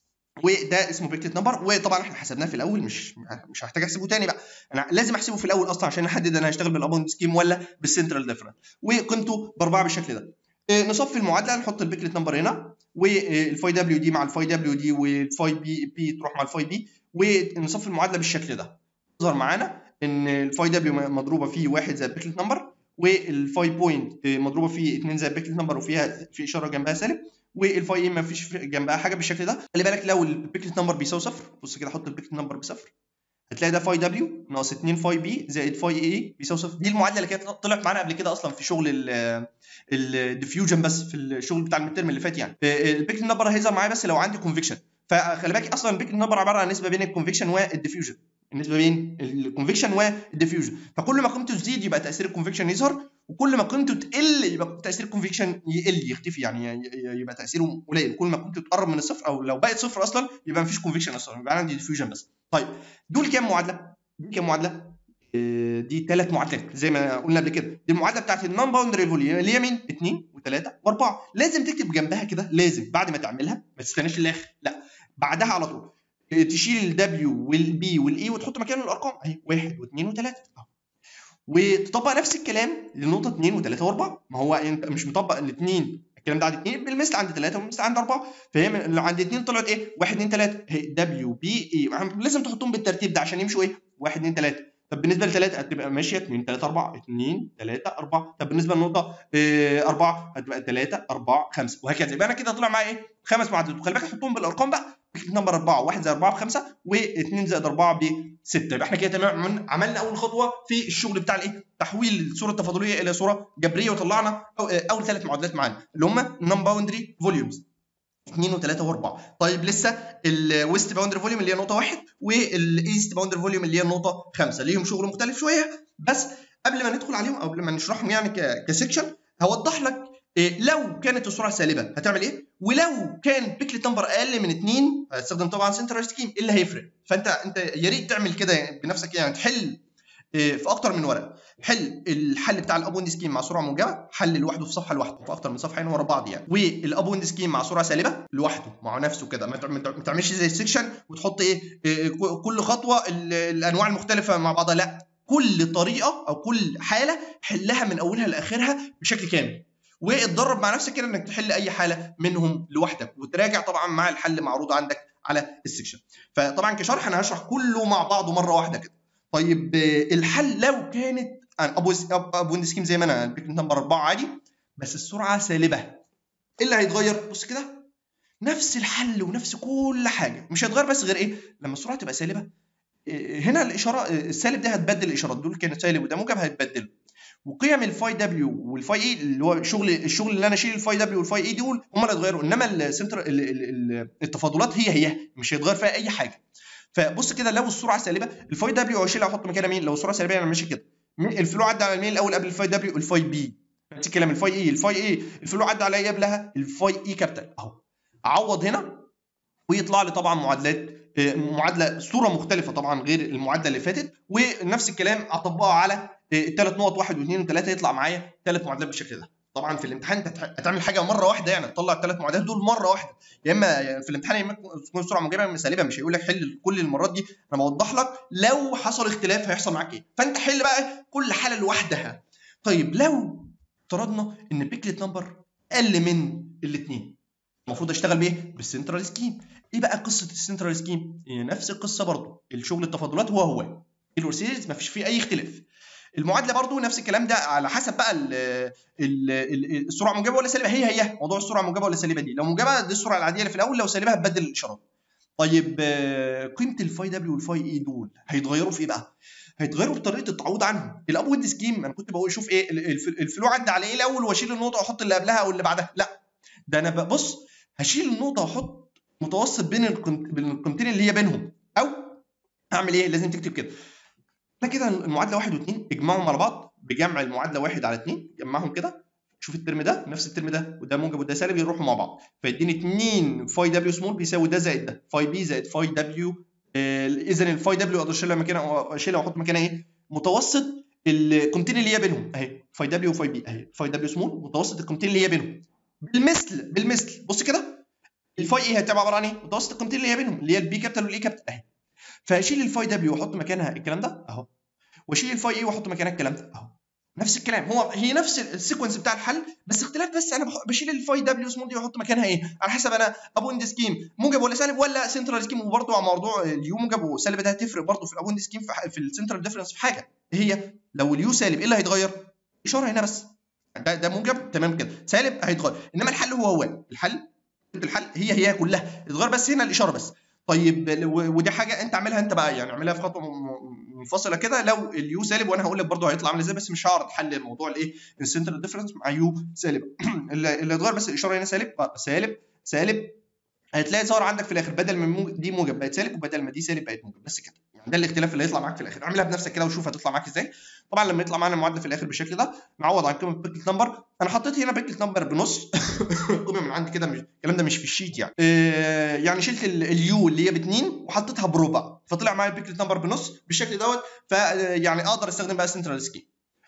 وده اسمه بيكلت نمبر وطبعا احنا حسبناه في الاول مش مش هحتاج احسبه تاني بقى انا لازم احسبه في الاول اصلا عشان نحدد انا هشتغل بالابوند سكيم ولا بالسنترال ديفرنت وقيمته باربعه بالشكل ده نصفي المعادله نحط البيكلت نمبر هنا والفاي دبليو دي مع الفاي دبليو دي والفاي بي بي تروح مع الفاي بي ونصفي المعادله بالشكل ده يظهر معانا ان الفاي دبليو مضروبه في 1 زائد البيكلت نمبر والفاي بوينت مضروبه في 2 زائد البيكلت نمبر وفيها في اشاره جنبها سالب والفاي اي ما فيش جنبها حاجه بالشكل ده خلي بالك لو البيكلت نمبر بيساوي صفر بص كده احط البيكلت نمبر بصفر هتلاقي ده فاي دبليو ناقص 2 فاي بي زائد فاي اي بيساوي صفر دي المعادله اللي كانت طلعت معانا قبل كده اصلا في شغل الديفيوجن بس في الشغل بتاع المترم اللي فات يعني البيك نمبر هيظهر معايا بس لو عندي كونفكشن فخلي بالك اصلا البيك نمبر عباره عن نسبه بين الكونفكشن والديفيوجن النسبه بين الكونفكشن والديفيوجن فكل ما قيمته تزيد يبقى تاثير الكونفكشن يظهر وكل ما قيمته تقل يبقى تاثير الكونفكشن يقل يختفي يعني يبقى تاثيره قليل كل ما قيمته تقرب من الصفر او لو بقت صفر اصلا يبقى مفيش كونفكشن اصلا يبقى عندي ديفيوجن بس طيب دول كام معادله دي كام معادله دي ثلاث معادلات زي ما قلنا قبل كده دي المعادله بتاعت النون باوندري فوليوم اللي هي مين 2 و3 و4 لازم تكتب جنبها كده لازم بعد ما تعملها ما تستناش للاخر لا بعدها على طول تشيل الدبليو والبي والاي وتحط مكان الارقام اهي 1 و2 و3 وتطبق نفس الكلام للنقطه 2 و3 و4 ما هو انت مش مطبق الاثنين الكلام ده عند 2 بالمثل عند 3 والمثل عند 4 فهي لو عند 2 طلعت ايه 1 2 3 هي دبليو بي اي لازم تحطهم بالترتيب ده عشان يمشوا ايه 1 2 3 طب بالنسبه لثلاثه هتبقى ماشيه 2 3 4 2 3 4 طب بالنسبه للنقطه 4 هتبقى 3 4 5 وهكذا يبقى انا كده طلع معايا ايه خمس معادلات وخلي بالك تحطهم بالارقام بقى نمبر 4 1 زائد 4 ب 5 و2 زائد 4 ب 6 يبقى احنا كده تمام عملنا اول خطوه في الشغل بتاع الايه تحويل الصوره التفاضليه الى صوره جبريه وطلعنا اول ثلاث معادلات معانا اللي هم نون باوندري فوليومز 2 و3 و4 طيب لسه الويست باوندري فوليوم اللي هي نقطه 1 والايست باوندري فوليوم اللي هي نقطه 5 ليهم شغل مختلف شويه بس قبل ما ندخل عليهم او قبل ما نشرحهم يعني كسكشن هوضح لك إيه لو كانت السرعه سالبه هتعمل ايه ولو كان بيكلت نمبر اقل من 2 هتستخدم طبعا سنترال سكيم ايه اللي هيفرق فانت انت يا ريت تعمل كده بنفسك يعني تحل في اكتر من ورقه حل الحل بتاع الاب ويند سكيم مع سرعه موجبه حل لوحده في صفحه لوحده في اكتر من صفحه ورا بعض يعني والاب ويند سكيم مع سرعه سالبه لوحده مع نفسه كده ما تعملش زي السكشن وتحط ايه كل خطوه الانواع المختلفه مع بعضها لا كل طريقه او كل حاله حلها من اولها لاخرها بشكل كامل واتدرب مع نفسك كده انك تحل اي حاله منهم لوحدك وتراجع طبعا مع الحل معروض عندك على السكشن فطبعا كشرح انا هشرح كله مع بعضه مره واحده كده طيب الحل لو كانت ابو ابو ويند سكيم زي ما انا البيك نمبر 4 عادي بس السرعه سالبه ايه اللي هيتغير بص كده نفس الحل ونفس كل حاجه مش هيتغير بس غير ايه لما السرعه تبقى سالبه هنا الاشاره السالب ده هتبدل الاشارات دول كانت سالب وده موجب هيتبدلوا وقيم الفاي دبليو والفاي اي اللي هو شغل الشغل اللي انا اشيل الفاي دبليو والفاي اي دول هم اللي هيتغيروا انما السنتر التفاضلات هي هي مش هيتغير فيها اي حاجه فبص كده لو السرعه سالبه الفاي دبليو هشيلها احط مكانها مين لو السرعه سالبه انا ماشي كده الفلو عدى على مين الاول قبل الفاي دبليو الفاي بي نفس الكلام الفاي اي الفاي اي الفلو عدى على ايه قبلها الفاي اي كابيتال اهو اعوض هنا ويطلع لي طبعا معادلات معادله صوره مختلفه طبعا غير المعادله اللي فاتت ونفس الكلام اطبقها على الثلاث نقط واحد واثنين وثلاثه يطلع معايا ثلاث معادلات بالشكل ده طبعا في الامتحان انت هتعمل حاجه مره واحده يعني تطلع الثلاث معادلات دول مره واحده يا اما في الامتحان يا اما تكون السرعه موجبه يا اما سالبه مش هيقول لك حل كل المرات دي انا بوضح لك لو حصل اختلاف هيحصل معاك ايه فانت حل بقى كل حاله لوحدها طيب لو افترضنا ان بيكلت نمبر اقل من الاثنين المفروض اشتغل بايه بالسنترال سكيم ايه بقى قصه السنترال سكيم هي نفس القصه برضه الشغل التفاضلات هو هو الورسيز مفيش فيه اي اختلاف المعادله برضو نفس الكلام ده على حسب بقى ال ال ال السرعه موجبه ولا سالبه هي هي موضوع السرعه موجبه ولا سالبه دي لو موجبه دي السرعه العاديه اللي في الاول لو سالبه هتبدل الاشارات طيب قيمه الفاي دبليو والفاي اي دول هيتغيروا في ايه بقى هيتغيروا بطريقه التعويض عنهم الاب ويند سكيم انا كنت بقول شوف ايه الفلو عدى على ايه الاول واشيل النقطه واحط اللي قبلها او اللي بعدها لا ده انا ببص هشيل النقطه واحط متوسط بين القيمتين اللي هي بينهم او اعمل ايه لازم تكتب كده ده كده المعادله واحد واثنين اجمعهم على بعض بجمع المعادله واحد على اثنين جمعهم كده شوف الترم ده نفس الترم ده وده موجب وده سالب يروحوا مع بعض فيديني 2 فاي دبليو سمول بيساوي ده زائد ده فاي بي زائد فاي دبليو اذا الفاي دبليو اقدر اشيلها مكانها اشيلها واحط مكانها ايه متوسط القيمتين اللي هي بينهم اهي فاي دبليو وفاي بي اهي فاي دبليو سمول متوسط القيمتين اللي هي بينهم بالمثل بالمثل بص كده الفاي اي هتبقى عباره عن ايه متوسط القيمتين اللي هي بينهم اللي هي البي كابيتال والاي كابيتال اهي فهشيل الفاي دبليو واحط مكانها الكلام ده اهو واشيل الفاي اي واحط مكانها الكلام ده اهو نفس الكلام هو هي نفس السيكونس بتاع الحل بس اختلاف بس انا بشيل الفاي دبليو سمول دي واحط مكانها ايه على حسب انا ابوند سكيم موجب ولا سالب ولا سنترال سكيم وبرده موضوع اليو موجب وسالب ده هتفرق برده في الابوند سكيم في, في السنترال ديفرنس في حاجه هي لو اليو سالب ايه اللي هيتغير اشاره هنا بس ده ده موجب تمام كده سالب هيتغير انما الحل هو هو الحل الحل هي هي كلها اتغير بس هنا الاشاره بس طيب ودي حاجه انت اعملها انت بقى يعني اعملها في خطوه منفصله كده لو اليو سالب وانا هقول لك برده هيطلع عامل ازاي بس مش هعرض حل الموضوع الايه السنترال ديفرنس مع يو سالب اللي اتغير بس الاشاره هنا سالب سالب سالب هتلاقي ظهر عندك في الاخر بدل ما دي موجب بقت سالب وبدل ما دي سالب بقت موجب بس كده يعني ده الاختلاف اللي هيطلع معاك في الاخر اعملها بنفسك كده وشوف هتطلع معاك ازاي طبعا لما يطلع معانا المعادله في الاخر بالشكل ده نعوض عن قيمه بيكلت نمبر انا حطيت هنا بيكلت نمبر بنص قيمه من عندي كده الكلام ده مش في الشيت يعني إيه يعني شلت اليو اللي هي ب 2 وحطيتها بربع فطلع معايا البيكلت نمبر بنص بالشكل دوت فيعني اقدر استخدم بقى سنترال سكيم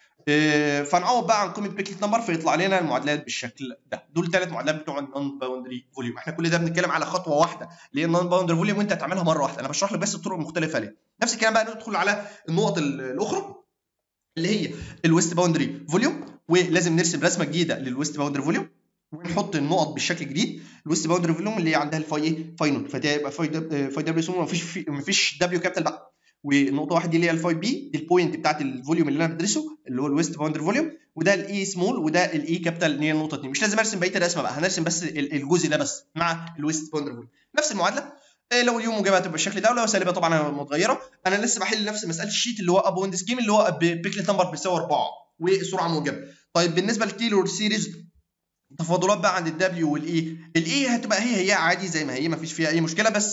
إيه فنعوض بقى عن قيمه بيكلت نمبر فيطلع لنا المعادلات بالشكل ده دول ثلاث معادلات بتوع النون باوندري فوليوم احنا كل ده بنتكلم على خطوه واحده اللي هي النون باوندري فوليوم وانت هتعملها مره واحده انا بشرح لك بس الطرق المختلفه ليه نفس الكلام بقى ندخل على النقط الاخرى اللي هي الويست باوندري فوليوم ولازم نرسم رسمه جديده للويست باوندري فوليوم ونحط النقط بالشكل الجديد الويست باوندري فوليوم اللي هي عندها الفاي ايه فاي نوت فده يبقى فاي دبليو فاي دبليو مفيش مفيش دبليو كابيتال بقى ونقطه واحده دي اللي هي الفاي بي دي البوينت بتاعت الفوليوم اللي انا بدرسه اللي هو الويست باوندري فوليوم وده الاي سمول وده الاي كابيتال اللي هي النقطه 2 مش لازم ارسم بقيه الرسمه بقى هنرسم بس الجزء ده بس مع الويست باوندري فوليوم نفس المعادله لو اليوم موجبه هتبقى بالشكل ده ولو سالبه طبعا متغيره انا لسه بحل نفس مساله الشيت اللي هو اب ويند سكيم اللي هو بيكلت نمبر بيساوي 4 والسرعه موجبه طيب بالنسبه للتيلور سيريز تفاضلات بقى عند الدبليو والاي الاي هتبقى هي هي عادي زي ما هي ما فيش فيها اي مشكله بس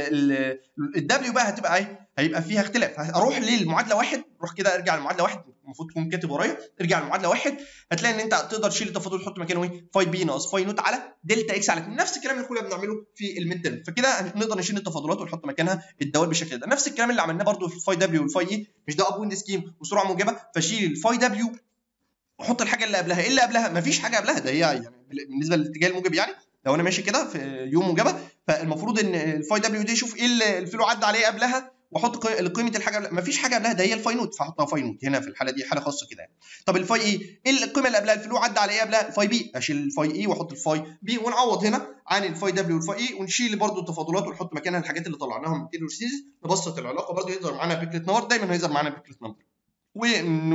الدبليو بقى هتبقى ايه هيبقى فيها اختلاف اروح للمعادله واحد روح كده ارجع للمعادله واحد المفروض تكون كاتب ورايا ارجع للمعادله واحد هتلاقي ان انت تقدر تشيل التفاضل تحط مكانه ايه فاي بي ناقص فاي نوت على دلتا اكس على 2 نفس الكلام اللي كنا بنعمله في الميد ترم فكده نقدر نشيل التفاضلات ونحط مكانها الدوال بالشكل ده نفس الكلام اللي عملناه برده في الفاي دبليو والفاي اي مش ده اب ويند سكيم وسرعه موجبه فشيل الفاي دبليو وحط الحاجه اللي قبلها ايه اللي قبلها مفيش حاجه قبلها ده هي يعني بالنسبه للاتجاه الموجب يعني لو انا ماشي كده في يوم موجبه فالمفروض ان الفاي دبليو دي شوف ايه الفلو عدى عليه قبلها واحط قيمه الحاجه مفيش حاجه قبلها ده هي الفاي نوت فاحطها فاي نوت هنا في الحاله دي حاله خاصه كده يعني. طب الفاي اي ايه القيمه اللي قبلها الفلو عدى على ايه قبلها الفاي بي اشيل الفاي اي واحط الفاي بي ونعوض هنا عن الفاي دبليو والفاي اي ونشيل برده التفاضلات ونحط مكانها الحاجات اللي طلعناها من تيلور سيريز نبسط العلاقه برده يظهر معانا بيكلت نمبر دايما هيظهر معانا بيكلت نمبر و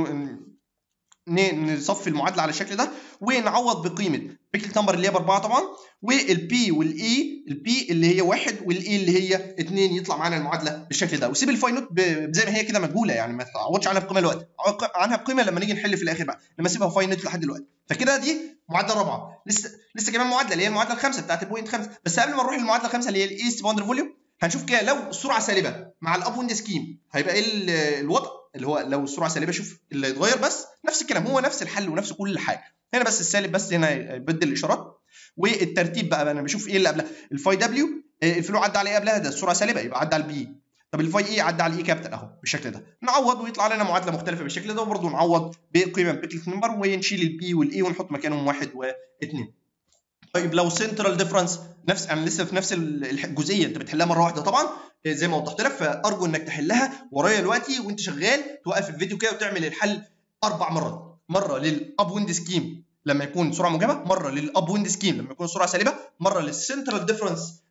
نصفي المعادله على الشكل ده ونعوض بقيمه بيكلت نمبر اللي هي باربعه طبعا والبي والاي البي اللي هي واحد والاي اللي هي اثنين يطلع معانا المعادله بالشكل ده وسيب الفاي نوت زي ما هي كده مجهوله يعني ما تعوضش عنها بقيمه دلوقتي عنها بقيمه لما نيجي نحل في الاخر بقى لما اسيبها فاي نوت لحد دلوقتي فكده دي معادله رابعه لسه لسه كمان معادله اللي هي المعادله الخامسه بتاعت البوينت 5 بس قبل ما نروح للمعادله الخامسه اللي هي الايست باوندر فوليوم هنشوف كده لو السرعه سالبه مع الاب ويند سكيم هيبقى ايه الوضع اللي هو لو السرعه سالبه شوف اللي هيتغير بس نفس الكلام هو نفس الحل ونفس كل حاجه هنا بس السالب بس هنا يبدل الاشارات والترتيب بقى انا بشوف ايه اللي قبلها الفاي دبليو الفلو عدى على ايه قبلها ده السرعه سالبه يبقى عدى على البي طب الفاي اي عدى على الاي كابيتال اهو بالشكل ده نعوض ويطلع لنا معادله مختلفه بالشكل ده وبرده نعوض بقيمه بيكلت نمبر ونشيل البي والاي ونحط مكانهم واحد واثنين طيب لو سنترال ديفرنس نفس انا لسه في نفس الجزئيه انت بتحلها مره واحده طبعا زي ما وضحت لك فارجو انك تحلها ورايا دلوقتي وانت شغال توقف الفيديو كده وتعمل الحل اربع مرات مره للاب ويند سكيم لما يكون سرعه موجبه مره للاب ويند سكيم لما يكون سرعه سالبه مره للسنترال ديفرنس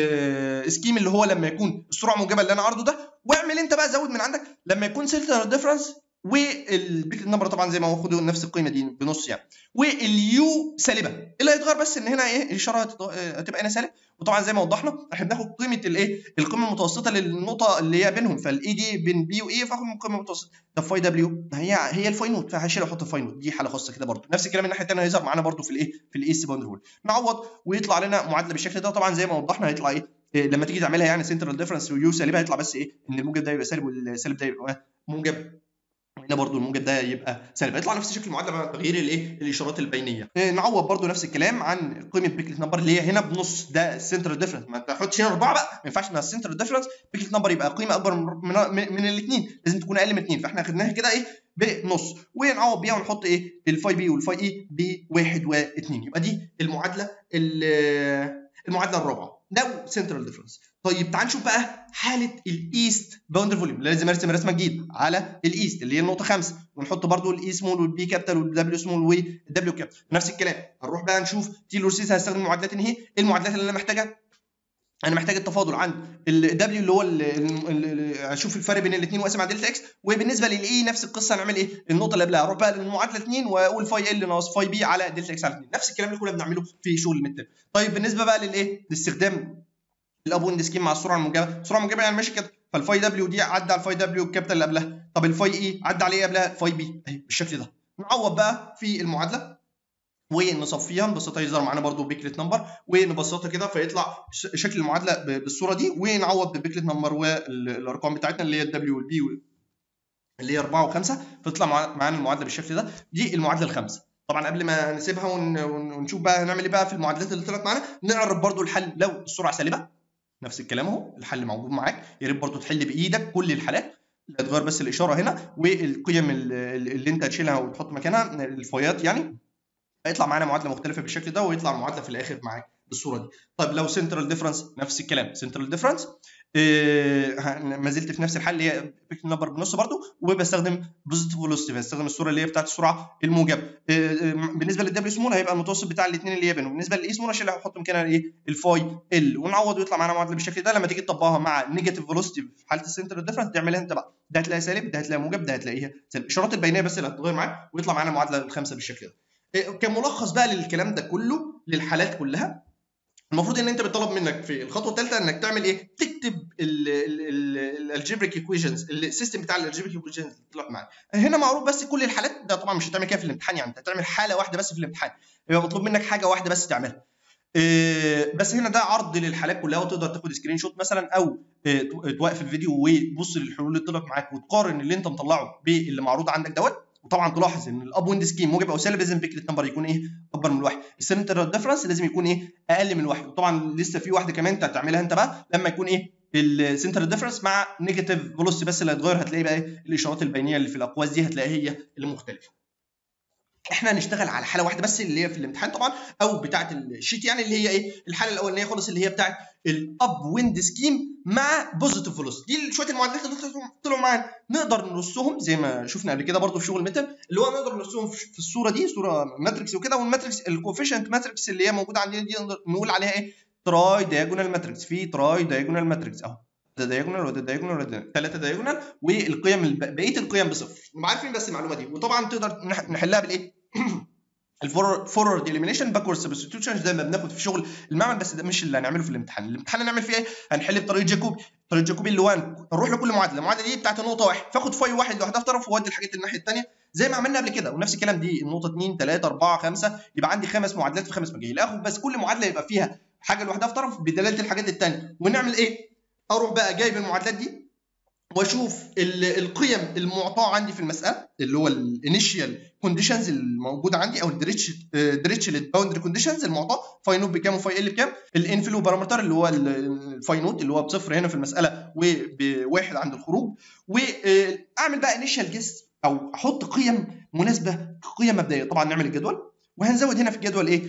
سكيم اللي هو لما يكون السرعه موجبه اللي انا عارضه ده واعمل انت بقى زود من عندك لما يكون سنترال ديفرنس والبيكت نمبر طبعا زي ما هو خدوا نفس القيمه دي بنص يعني واليو سالبه اللي هيتغير بس ان هنا ايه الاشاره هتبقى هنا سالب وطبعا زي ما وضحنا احنا بناخد قيمه الايه القيمه المتوسطه للنقطه اللي هي بينهم فالاي دي بين بي واي فاخد من القيمه المتوسطه طب فاي دبليو هي هي الفاي نوت فهشيل احط الفاي نوت دي حاله خاصه كده برده نفس الكلام الناحيه الثانيه هيظهر معانا برده في الايه في الاي سي باوند رول نعوض ويطلع لنا معادله بالشكل ده طبعا زي ما وضحنا هيطلع ايه لما تيجي تعملها يعني سنترال ديفرنس ويو سالبه هيطلع بس ايه ان الموجب ده يبقى سالب والسالب ده يبقى موجب هنا برضو الموجب ده يبقى سالب هيطلع نفس شكل المعادله مع تغيير الايه الاشارات البينيه إيه نعوض برضو نفس الكلام عن قيمه بيكلت نمبر اللي هي هنا بنص ده السنترال ديفرنس ما تحطش هنا اربعه بقى ما ينفعش مع السنترال ديفرنس بيكلت نمبر يبقى قيمه اكبر من, من, من الاثنين لازم تكون اقل من اثنين فاحنا خدناها كده ايه بنص ونعوض بيها ونحط ايه الفاي بي والفاي اي بواحد واثنين يبقى دي المعادله المعادله الرابعه ده سنترال ديفرنس طيب تعال نشوف بقى حاله الايست باوندر فوليوم لازم ارسم رسمه جديده على الايست اللي هي النقطه 5 ونحط برده الاي سمول والبي كابيتال والدبليو سمول والدبليو كابيتال نفس الكلام هنروح بقى نشوف تيلور سيس هستخدم المعادلات ان هي ايه المعادلات اللي انا محتاجها انا محتاج التفاضل عن الدبليو اللي هو اشوف الفرق بين الاثنين واقسم على دلتا اكس وبالنسبه للاي نفس القصه هنعمل ايه النقطه اللي قبلها اروح بقى للمعادله 2 واقول فاي ال ناقص فاي بي على دلتا اكس على 2 نفس الكلام اللي كنا بنعمله في شغل الميد طيب بالنسبه بقى للايه لاستخدام الاب ويند سكيم مع السرعه الموجبه السرعه الموجبه يعني ماشي كده فالفاي دبليو دي عدى على الفاي دبليو الكابيتال اللي قبلها طب الفاي اي عدى على ايه قبلها الفاي بي اهي بالشكل ده نعوض بقى في المعادله ونصفيها نبسطها يظهر معانا برده بيكلت نمبر ونبسطها كده فيطلع شكل المعادله بالصوره دي ونعوض ببيكلت نمبر والارقام بتاعتنا اللي هي الدبليو والبي اللي هي 4 و5 فتطلع معانا المعادله بالشكل ده دي المعادله الخامسه طبعا قبل ما نسيبها ونشوف بقى هنعمل ايه بقى في المعادلات اللي طلعت معانا نعرف برده الحل لو السرعه سالبه نفس الكلام اهو الحل موجود معاك يا ريت برده تحل بايدك كل الحالات هتغير بس الاشاره هنا والقيم اللي انت هتشيلها وتحط مكانها الفايات يعني هيطلع معانا معادله مختلفه بالشكل ده ويطلع المعادله في الاخر معاك بالصوره دي طيب لو سنترال ديفرنس نفس الكلام سنترال ديفرنس إيه ما زلت في نفس الحل اللي هي بيك نمبر بنص برضو وبستخدم بوزيتيف فيلوسيتي بستخدم الصوره اللي هي بتاعت السرعه الموجبه إيه بالنسبه للدبليو سمول هيبقى المتوسط بتاع الاثنين اللي هي بينهم بالنسبه للاي سمول اشيلها واحط مكانها ايه الفاي ال ونعوض ويطلع معانا معادله بالشكل ده لما تيجي تطبقها مع نيجاتيف فيلوسيتي في حاله السنترال ديفرنس تعملها انت بقى ده هتلاقيها سالب ده هتلاقيها موجب ده هتلاقيها سالب الاشارات البينيه بس اللي هتتغير معاك ويطلع معانا المعادله الخامسه بالشكل ده كملخص بقى للكلام ده كله للحالات كلها المفروض ان انت بيطلب منك في الخطوه الثالثه انك تعمل ايه؟ تكتب الالجبريك ايكويشنز السيستم بتاع الالجبريك ايكويشنز اللي طلعت معاك هنا معروف بس كل الحالات ده طبعا مش هتعمل كده في الامتحان يعني انت هتعمل حاله واحده بس في الامتحان يبقى مطلوب منك حاجه واحده بس تعملها بس هنا ده عرض للحالات كلها وتقدر تاخد سكرين شوت مثلا او توقف الفيديو وتبص للحلول اللي طلعت معاك وتقارن اللي انت مطلعه باللي معروض عندك دوت وطبعا تلاحظ ان الاب ويند سكيم موجب او سالب لازم بيكلت نمبر يكون ايه اكبر من الواحد السنتر ديفرنس لازم يكون ايه اقل من الواحد وطبعا لسه في واحده كمان انت هتعملها انت بقى لما يكون ايه السنتر ديفرنس مع نيجاتيف فيلوسيتي بس اللي هتغير هتلاقي بقى ايه الاشارات البينيه اللي في الاقواس دي هتلاقيها هي اللي مختلفه احنا هنشتغل على حاله واحده بس اللي هي في الامتحان طبعا او بتاعه الشيت يعني اللي هي ايه الحاله الاولانيه خالص اللي هي بتاعه الاب ويند سكيم مع بوزيتيف فيلوسيتي دي شويه المعادلات اللي طلعوا معانا نقدر نرصهم زي ما شفنا قبل كده برضو في شغل ميتال اللي هو نقدر نرصهم في الصوره دي صوره ماتريكس وكده والماتريكس الكوفيشنت ماتريكس اللي هي موجوده عندنا دي نقول عليها ايه تراي دايجونال ماتريكس في تراي دايجونال ماتريكس اهو ده دايجونال وده دايجونال وده ثلاثه دايجونال والقيم بقيه القيم بصفر عارفين بس المعلومه دي وطبعا تقدر نحلها بالايه فورورد اليمينيشن باكورد سبستيوشن زي ما بناخد في شغل المعمل بس ده مش اللي هنعمله في الامتحان الامتحان هنعمل فيه ايه هنحل بطريقه جاكوبي طريقه جاكوبي اللي هو نروح لكل معادله المعادله دي بتاعت النقطه واحد فاخد فاي واحد لوحدها في طرف واودي الحاجات الناحيه الثانيه زي ما عملنا قبل كده ونفس الكلام دي النقطه 2 3 4 5 يبقى عندي خمس معادلات في خمس مجاهيل اخد بس كل معادله يبقى فيها حاجه لوحدها في طرف بدلاله الحاجات الثانيه ونعمل ايه اروح بقى جايب المعادلات دي واشوف القيم المعطاه عندي في المساله اللي هو الانيشيال كونديشنز الموجوده عندي او الدريتش دريتش باوندري كونديشنز المعطاه فاي نوت بكام وفاي ال بكام الانفلو بارامتر اللي هو الفاي نوت اللي هو بصفر هنا في المساله وبواحد عند الخروج واعمل بقى انيشيال جيس او احط قيم مناسبه قيم مبدئيه طبعا نعمل الجدول وهنزود هنا في الجدول ايه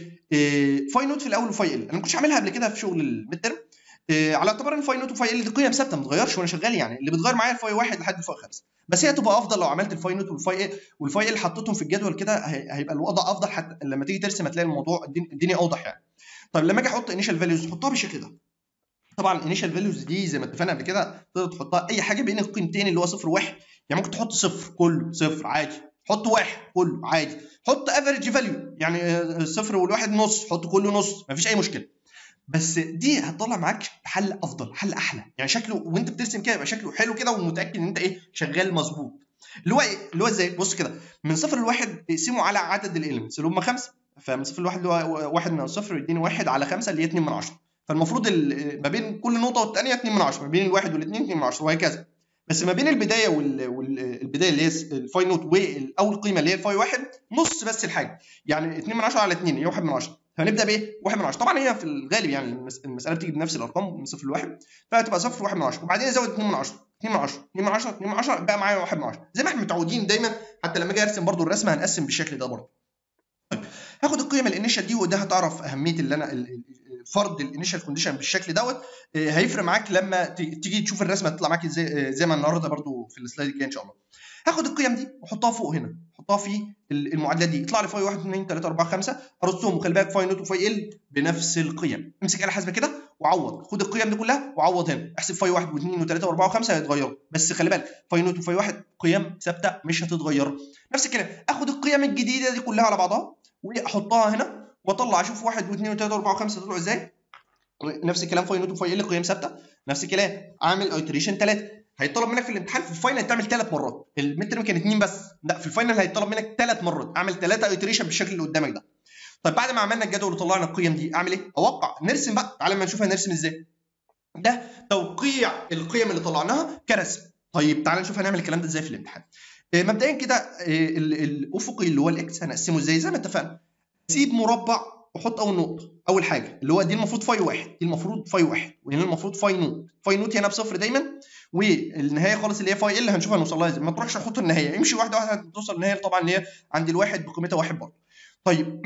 فاي نوت في الاول وفاي ال انا ما كنتش عاملها قبل كده في شغل الميد ترم إيه على اعتبار ان فاي نوت وفاي ال دي قيم ثابته ما بتتغيرش وانا شغال يعني اللي بيتغير معايا الفاي واحد لحد الفاي خمسه بس هي هتبقى افضل لو عملت الفاي نوت والفاي ال والفاي ال حطيتهم في الجدول كده هيبقى الوضع افضل حتى لما تيجي ترسم هتلاقي الموضوع الدنيا اوضح يعني طيب لما اجي احط انيشال فاليوز حطها بالشكل ده طبعا انيشال فاليوز دي زي ما اتفقنا قبل كده تقدر تحطها اي حاجه بين القيمتين اللي هو صفر وواحد يعني ممكن تحط صفر كله صفر عادي حط واحد كله عادي حط افريج فاليو يعني الصفر والواحد نص حط كله نص مفيش اي مشكله بس دي هتطلع معاك حل افضل حل احلى يعني شكله وانت بترسم كده يبقى شكله حلو كده ومتاكد ان انت ايه شغال مظبوط اللي هو ايه اللي هو ازاي بص كده من صفر لواحد اقسمه على عدد الاليمنتس اللي هم خمسه فمن صفر لواحد اللي هو واحد من صفر يديني واحد على خمسه اللي هي 2 من 10 فالمفروض ما بين كل نقطه والثانيه 2 من 10 ما بين الواحد والاثنين 2 من 10 وهكذا بس ما بين البدايه والبدايه اللي هي الفاي نوت واول قيمه اللي هي الفاي واحد نص بس الحاجه يعني 2 من 10 على 2 هي 1 من 10 فهنبدا بايه؟ 1 من 10 طبعا هي في الغالب يعني المساله بتيجي بنفس الارقام من صفر لواحد فهتبقى صفر 1 من 10 وبعدين ازود 2 من 10 2 من 10 2 من 10 2 من 10 بقى معايا 1 من 10 زي ما احنا متعودين دايما حتى لما اجي ارسم برضو الرسمه هنقسم بالشكل ده برضو طيب هاخد القيم الانيشال دي وده هتعرف اهميه اللي انا فرض الانيشال كونديشن بالشكل دوت هيفرق معاك لما تيجي تشوف الرسمه تطلع معاك ازاي زي ما النهارده برضو في السلايد الجاي ان شاء الله هاخد القيم دي واحطها فوق هنا احطها في المعادلات دي يطلع لي فاي 1 2 3 4 5 ارصهم وخلي بالك فاي نوت وفاي ال بنفس القيم امسك آلة حاسبه كده وعوض خد القيم دي كلها وعوض هنا احسب فاي 1 و2 و3 و4 و5 هيتغيروا بس خلي بالك فاي نوت وفاي 1 قيم ثابته مش هتتغير نفس الكلام اخد القيم الجديده دي كلها على بعضها واحطها هنا واطلع اشوف 1 و2 و3 و4 و5 طلعوا ازاي نفس الكلام فاي نوت وفاي ال قيم ثابته نفس الكلام اعمل ايتريشن ثلاثه هيطلب منك في الامتحان في الفاينل تعمل ثلاث مرات الميد ترم كان اثنين بس لا في الفاينل هيطلب منك ثلاث مرات اعمل ثلاثه ايتريشن بالشكل اللي قدامك ده طيب بعد ما عملنا الجدول وطلعنا القيم دي اعمل ايه اوقع نرسم بقى تعالى ما نشوف هنرسم ازاي ده توقيع القيم اللي طلعناها كرسم طيب تعالى نشوف هنعمل الكلام ده ازاي في الامتحان آه، مبدئيا كده آه، ال- الافقي اللي هو الاكس هنقسمه ازاي زي ما اتفقنا سيب مربع وحط اول نقطه اول حاجه اللي هو دي المفروض فاي واحد دي المفروض فاي واحد وهنا المفروض فاي نوت فاي نوت هنا بصفر دايما والنهايه خالص اللي هي فاي ال هنشوفها نوصل لها ازاي ما تروحش تحط النهايه امشي واحده واحده توصل للنهايه طبعا اللي هي عند الواحد بقيمتها واحد برضه طيب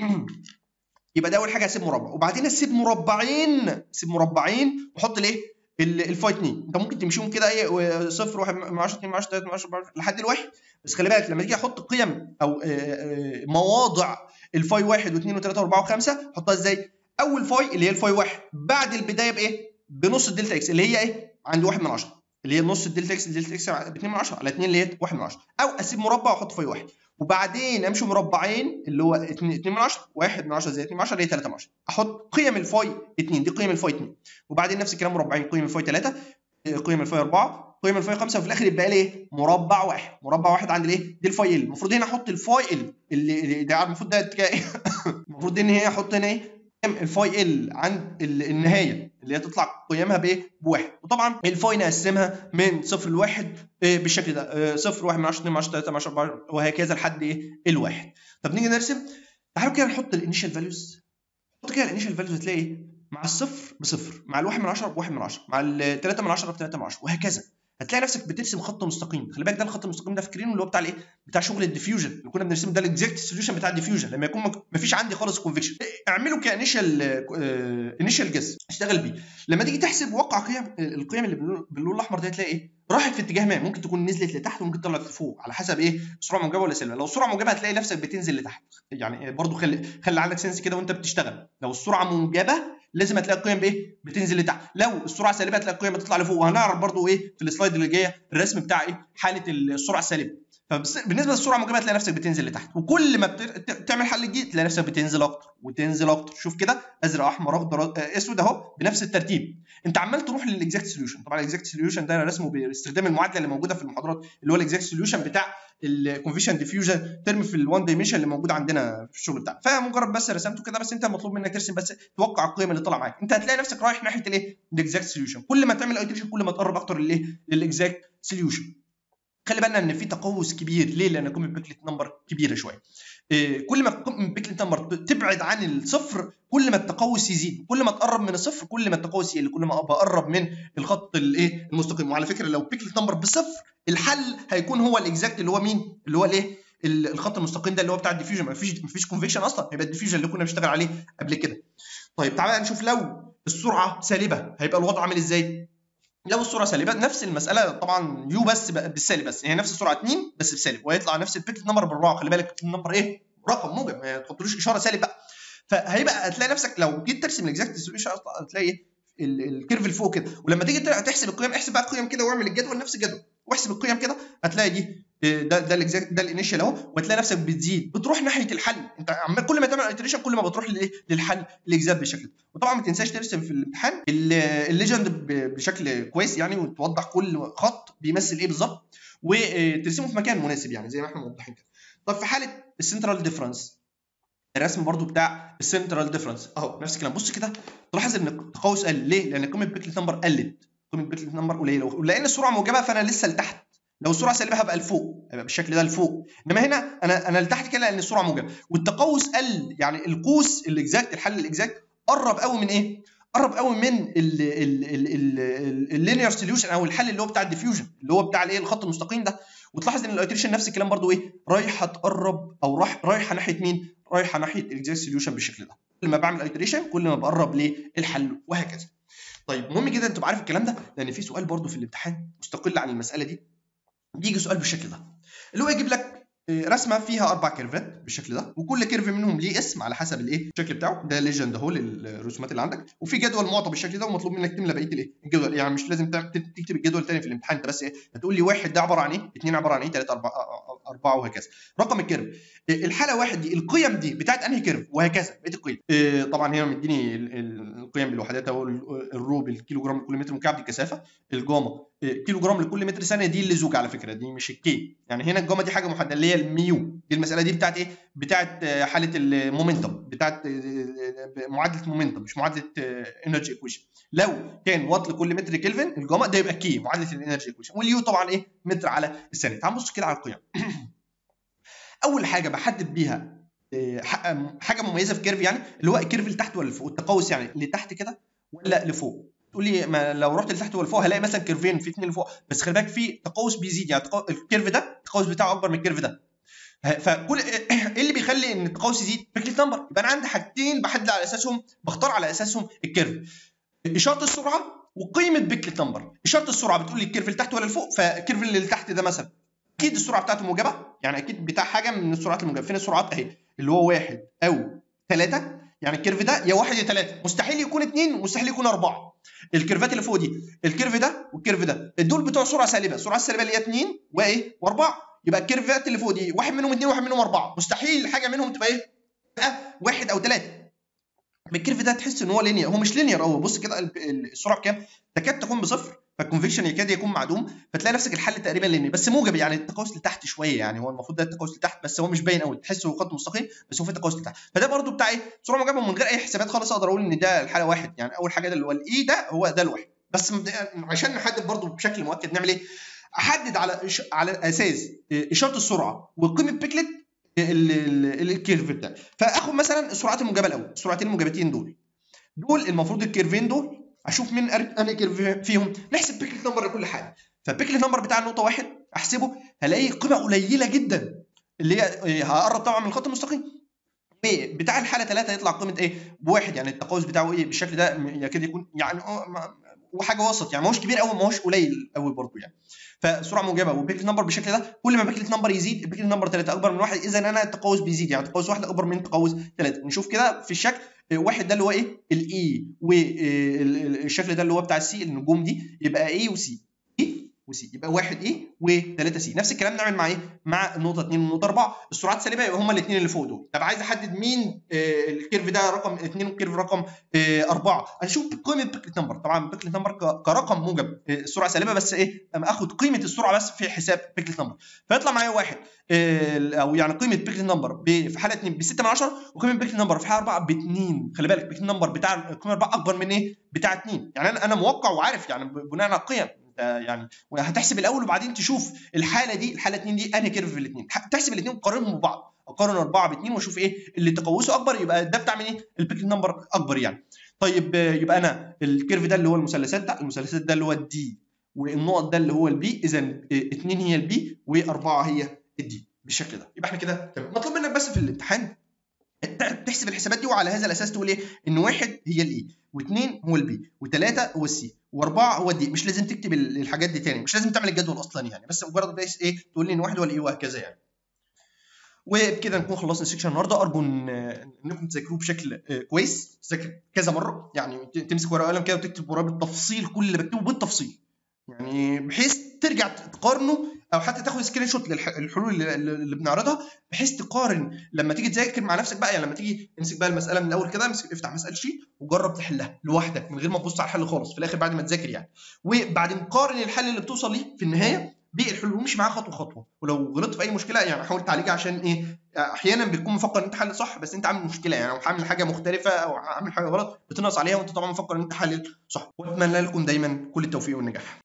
يبقى ده اول حاجه هسيب مربع وبعدين اسيب مربعين اسيب مربعين واحط الايه ال- الفاي 2 انت ممكن تمشيهم كده ايه صفر واحد من 10 2 من 10 3 من 10 لحد الواحد بس خلي بالك لما تيجي احط قيم او آه، آه، مواضع الفاي 1 و2 و3 و4 و5 حطها ازاي؟ اول فاي اللي هي الفاي 1 بعد البدايه بايه؟ بنص الدلتا اكس اللي هي ايه؟ عند 1 من 10 اللي هي نص الدلتا اكس الدلتا اكس ب 2 من 10 على 2 اللي هي 1 من 10 او اسيب مربع واحط فاي 1 وبعدين امشي مربعين اللي هو 2 من 10 1 من 10 زي 2 من 10 اللي هي 3 من 10 احط قيم الفاي 2 دي قيم الفاي 2 وبعدين نفس الكلام مربعين قيم الفاي 3 قيم الفاي 4 قيم الفاي 5 وفي الاخر يبقى لي ايه مربع واحد مربع واحد عند الايه دي الفاي ال المفروض هنا احط الفاي ال اللي اللي- ده المفروض ده اتجاه ايه المفروض ان هي احط هنا ايه قيم الفاي ال عند ال- النهايه اللي هي تطلع قيمها بايه بواحد وطبعا الفاي نقسمها من صفر لواحد إيه بالشكل ده إيه صفر واحد من 10 2 من 10 3 من 10 4 وهكذا لحد ايه الواحد طب نيجي نرسم تعالوا كده نحط الانيشال فاليوز حط كده الانيشال فاليوز هتلاقي ايه مع الصفر بصفر مع الواحد من 10 بواحد من 10 مع الثلاثة من 10 بثلاثة من 10 وهكذا هتلاقي نفسك بترسم خط مستقيم خلي بالك ده الخط المستقيم ده فاكرينه اللي هو بتاع الايه بتاع شغل الديفيوجن اللي كنا بنرسمه ده الاكزاكت سوليوشن بتاع الديفيوجن لما يكون مك- مفيش عندي خالص كونفكشن اعمله كانيشال انيشال جس اشتغل بيه لما تيجي تحسب وقع قيم القيم اللي باللون- باللون الاحمر دي هتلاقي ايه راحت في اتجاه ما ممكن تكون نزلت لتحت وممكن طلعت لفوق على حسب ايه سرعه موجبه ولا سالبه لو السرعه موجبه هتلاقي نفسك بتنزل لتحت يعني برضو خلي خلي عندك سنس كده وانت بتشتغل لو السرعه موجبه لازم هتلاقي القيم بايه بتنزل لتحت لو السرعه سالبه هتلاقي القيم بتطلع لفوق وهنعرف برضو ايه في السلايد اللي جايه الرسم بتاع ايه حاله السرعه السالبه فبالنسبه للسرعه الموجبه هتلاقي نفسك بتنزل لتحت وكل ما بتر... ت- تعمل حل جديد تلاقي نفسك بتنزل اكتر وتنزل اكتر شوف كده ازرق احمر اخضر آه، اسود اهو بنفس الترتيب انت عمال تروح للاكزاكت سوليوشن طبعا الاكزاكت سوليوشن ده انا رسمه باستخدام المعادله اللي موجوده في المحاضرات اللي هو الاكزاكت سوليوشن بتاع الكونفيشن ديفيوجن ترم في الوان دايمنشن اللي موجود عندنا في الشغل بتاعنا فمجرد بس رسمته كده بس انت مطلوب منك ترسم بس توقع القيم اللي طالعه معاك انت هتلاقي نفسك رايح ناحيه الايه الاكزاكت سوليوشن كل ما تعمل ايتريشن كل ما تقرب اكتر للايه للاكزاكت سوليوشن خلي بالنا ان في تقوس كبير ليه لان كومن بيكلت نمبر كبيره شويه إيه، كل ما كومن بيكلت نمبر تبعد عن الصفر كل ما التقوس يزيد كل ما تقرب من الصفر كل ما التقوس يقل كل ما بقرب من الخط الايه المستقيم وعلى فكره لو بيكلت نمبر بصفر الحل هيكون هو الاكزاكت اللي هو مين اللي هو الايه ال- الخط المستقيم ده اللي هو بتاع الديفيوجن ما فيش ما فيش كونفكشن اصلا هيبقى الديفيوجن اللي كنا بنشتغل عليه قبل كده طيب تعالى نشوف لو السرعه سالبه هيبقى الوضع عامل ازاي لو السرعه سالبه نفس المساله طبعا يو بس بقى بالسالب بس يعني نفس السرعه 2 بس بسالب وهيطلع نفس البيكت نمبر بالرابع خلي بالك البيكت نمبر ايه رقم موجب ما تحطلوش اشاره سالب بقى فهيبقى هتلاقي نفسك لو جيت ترسم الاكزاكت سوليوشن هتلاقي ايه ال- الكيرف اللي فوق كده ولما تيجي تحسب القيم احسب بقى القيم كده واعمل الجدول نفس الجدول واحسب القيم كده هتلاقي دي إيه، ده ده الاكزاكت ده الانيشال اهو وتلاقي نفسك بتزيد بتروح ناحيه الحل انت عمال كل ما تعمل ايتريشن كل ما بتروح للايه للحل الاكزاكت بالشكل ده وطبعا ما تنساش ترسم في الامتحان ال- الليجند ب- بشكل كويس يعني وتوضح كل خط بيمثل ايه بالظبط وترسمه في مكان مناسب يعني زي ما احنا موضحين كده طب في حاله السنترال ديفرنس الرسم برضو بتاع السنترال ديفرنس اهو نفس الكلام بص كده تلاحظ ان التقوس قل ليه؟ لان قيمه بيكلت نمبر قلت قيمه بيكلت نمبر قليله ولان السرعه موجبه فانا لسه لتحت لو السرعه سالبه هبقى لفوق هيبقى بالشكل ده لفوق انما هنا انا انا لتحت كده لان السرعه موجبه والتقوس قل يعني القوس الاكزاكت الحل الاكزاكت قرب قوي من ايه؟ قرب قوي من اللينير سوليوشن او الحل اللي هو بتاع الديفيوجن اللي هو بتاع الايه الخط المستقيم ده وتلاحظ ان الايتريشن نفس الكلام برضو ايه رايحه تقرب او رايح رايحه ناحيه مين؟ رايحه ناحيه الاكزاكت سوليوشن بالشكل ده كل ما بعمل ايتريشن كل ما بقرب للحل وهكذا طيب مهم جدا تبقى عارف الكلام ده لان في سؤال برضو في الامتحان مستقل عن المساله دي بيجي سؤال بالشكل ده اللي هو يجيب لك آه، رسمه فيها اربع كيرفات بالشكل ده وكل كيرف منهم ليه اسم على حسب الايه الشكل بتاعه ده ليجند اهو للرسومات اللي عندك وفي جدول معطى بالشكل ده ومطلوب منك تملى بقيه الايه الجدول يعني مش لازم تعمل- تكتب الجدول تاني في الامتحان انت بس ايه هتقول لي واحد ده عباره عن ايه اثنين عباره عن ايه ثلاثه اربعه اربعه وهكذا رقم الكيرف آه، الحاله واحد دي القيم دي بتاعت انهي كيرف وهكذا بقيه القيم آه، طبعا هنا مديني ال- ال- القيم بالوحدات اهو ال- الرو بالكيلو جرام لكل متر مكعب دي الكثافه الجاما آه، كيلو جرام لكل متر ثانيه دي اللي زوج على فكره دي مش الكي يعني هنا الجاما دي حاجه محدده اللي هي الميو دي المساله دي بتاعت ايه بتاعت آه، حاله المومنتم بتاعت آه، آه، معادله مومنتم مش معادله انرجي ايكويشن لو كان وات لكل متر كلفن الجاما ده يبقى كي معادله الانرجي ايكويشن واليو طبعا ايه متر على الثانيه تعال نبص كده على القيم اول حاجه بحدد بيها آه، ح- حاجه مميزه في كيرف يعني اللي هو الكيرف اللي تحت ولا لفوق التقوس يعني لتحت كده ولا لفوق تقول لي ما لو رحت لتحت ولا لفوق هلاقي مثلا كيرفين في اثنين لفوق بس خلي بالك في تقوس بيزيد يعني تقو... الكيرف ده التقوس بتاعه اكبر من الكيرف ده ه- فكل ايه اللي بيخلي ان التقوس يزيد بيكلت نمبر يبقى انا عندي حاجتين بحدد على اساسهم بختار على اساسهم الكيرف اشاره السرعه وقيمه بيكلت نمبر اشاره السرعه بتقول لي الكيرف اللي تحت ولا لفوق فالكيرف اللي تحت ده مثلا اكيد السرعه بتاعته موجبه يعني اكيد بتاع حاجه من السرعات الموجبه فين السرعات اهي اللي هو واحد او ثلاثه يعني الكيرف ده يا واحد يا ثلاثه مستحيل يكون اثنين ومستحيل يكون اربعه الكيرفات اللي فوق دي الكيرف ده والكيرف ده دول بتوع سرعه سالبه السرعه السالبه اللي هي اثنين وايه واربعه يبقى الكيرفات اللي فوق دي واحد منهم اثنين واحد منهم اربعه مستحيل حاجه منهم تبقى ايه تبقى واحد او ثلاثه الكيرف ده تحس ان هو لينير هو مش لينير هو بص كده ال- ال- السرعه بكام تكاد تكون بصفر فالكونفكشن يكاد يكون معدوم فتلاقي نفسك الحل تقريبا لينير بس موجب يعني التقوس لتحت شويه يعني هو المفروض ده التقوس لتحت بس هو مش باين قوي تحسه خط مستقيم بس هو في تقوس لتحت فده برضو بتاع ايه سرعه موجبه من غير اي حسابات خالص اقدر اقول ان ده الحاله واحد يعني اول حاجه ده اللي هو الاي ده هو ده الواحد بس مبدئياً عشان نحدد برضو بشكل مؤكد نعمل ايه احدد على إش- على اساس اشاره السرعه وقيمه بيكلت ال- ال- الكيرف بتاعي فاخد مثلا السرعات الموجبه الاول السرعتين الموجبتين دول دول المفروض الكيرفين دول اشوف مين أر- انهي كيرف فيهم نحسب بيكلت نمبر لكل حاجه فالبيكلت نمبر بتاع النقطه واحد احسبه هلاقي قيمه قليله جدا اللي هي إيه، هقرب طبعا من الخط المستقيم ب- بتاع الحاله 3 يطلع قيمه ايه بواحد يعني التقوس بتاعه ايه بالشكل ده م- يكاد يكون يعني آه، ما- وحاجه وسط يعني ما هوش كبير قوي ما هوش قليل قوي برضه يعني فسرعه موجبه وبيكلت نمبر بالشكل ده كل ما بيكلت نمبر يزيد البيكلت نمبر 3 اكبر من واحد اذا انا التقوس بيزيد يعني تقوس واحد اكبر من تقوس 3 نشوف كده في الشكل آه، واحد ده اللي هو ايه الاي والشكل ده اللي هو بتاع السي النجوم دي يبقى اي وسي اي وسي يبقى واحد اي و3 سي نفس الكلام نعمل مع ايه مع النقطه 2 والنقطه 4 السرعات سالبه يبقى هما الاثنين اللي فوق دول طب عايز احدد مين آه، الكيرف ده رقم 2 والكيرف رقم 4 اشوف قيمه بيكلت نمبر طبعا بيكلت نمبر ك- كرقم موجب آه، السرعه سالبه بس ايه اما اخد قيمه السرعه بس في حساب بيكلت نمبر فيطلع معايا واحد آه، او يعني قيمه بيكلت نمبر ب- في حاله 2 ب 6 من 10 وقيمه بيكلت نمبر في حاله 4 ب 2 خلي بالك بيكلت نمبر بتاع القيمه 4 اكبر من ايه بتاع 2 يعني انا انا موقع وعارف يعني ب- بناء على القيم انت يعني وهتحسب الاول وبعدين تشوف الحاله دي الحاله 2 دي انهي كيرف في الاثنين تحسب الاثنين وتقارنهم ببعض اقارن 4 ب 2 واشوف ايه اللي تقوسه اكبر يبقى ده بتاع مين ايه البيكلت نمبر اكبر يعني طيب آه، يبقى انا الكيرف ده اللي هو المثلثات ده المثلثات ده اللي هو الدي والنقط ده اللي هو البي اذا اثنين هي البي واربعه هي الدي بالشكل ده يبقى احنا كده تمام مطلوب منك بس في الامتحان تحسب الحسابات دي وعلى هذا الاساس تقول ايه ان واحد هي الاي واثنين هو البي وثلاثه هو السي واربعه هو الدي مش لازم تكتب ال- الحاجات دي تاني مش لازم تعمل الجدول اصلا يعني بس مجرد بس ايه تقول لي ان واحد هو الاي وهكذا يعني وبكده نكون خلصنا السكشن النهارده ارجو ان انكم تذاكروه بشكل آه، كويس تذاكر كذا مره يعني ت- تمسك ورقه وقلم كده وتكتب وراه بالتفصيل كل اللي بكتبه بالتفصيل يعني بحيث ترجع تقارنه او حتى تاخد سكرين شوت للحلول اللي, اللي بنعرضها بحيث تقارن لما تيجي تذاكر مع نفسك بقى يعني لما تيجي امسك بقى المساله من الاول كده امسك افتح مساله شيت وجرب تحلها لوحدك من غير ما تبص على الحل خالص في الاخر بعد ما تذاكر يعني وبعدين قارن الحل اللي بتوصل ليه في النهايه بالحلول ومشي معاه خطوه خطوه ولو غلطت في اي مشكله يعني حاول تعالجها عشان ايه احيانا بتكون مفكر ان انت حل صح بس انت عامل مشكله يعني او عامل حاجه مختلفه او عامل حاجه غلط بتنقص عليها وانت طبعا مفكر ان انت حلل صح واتمنى لكم دايما كل التوفيق والنجاح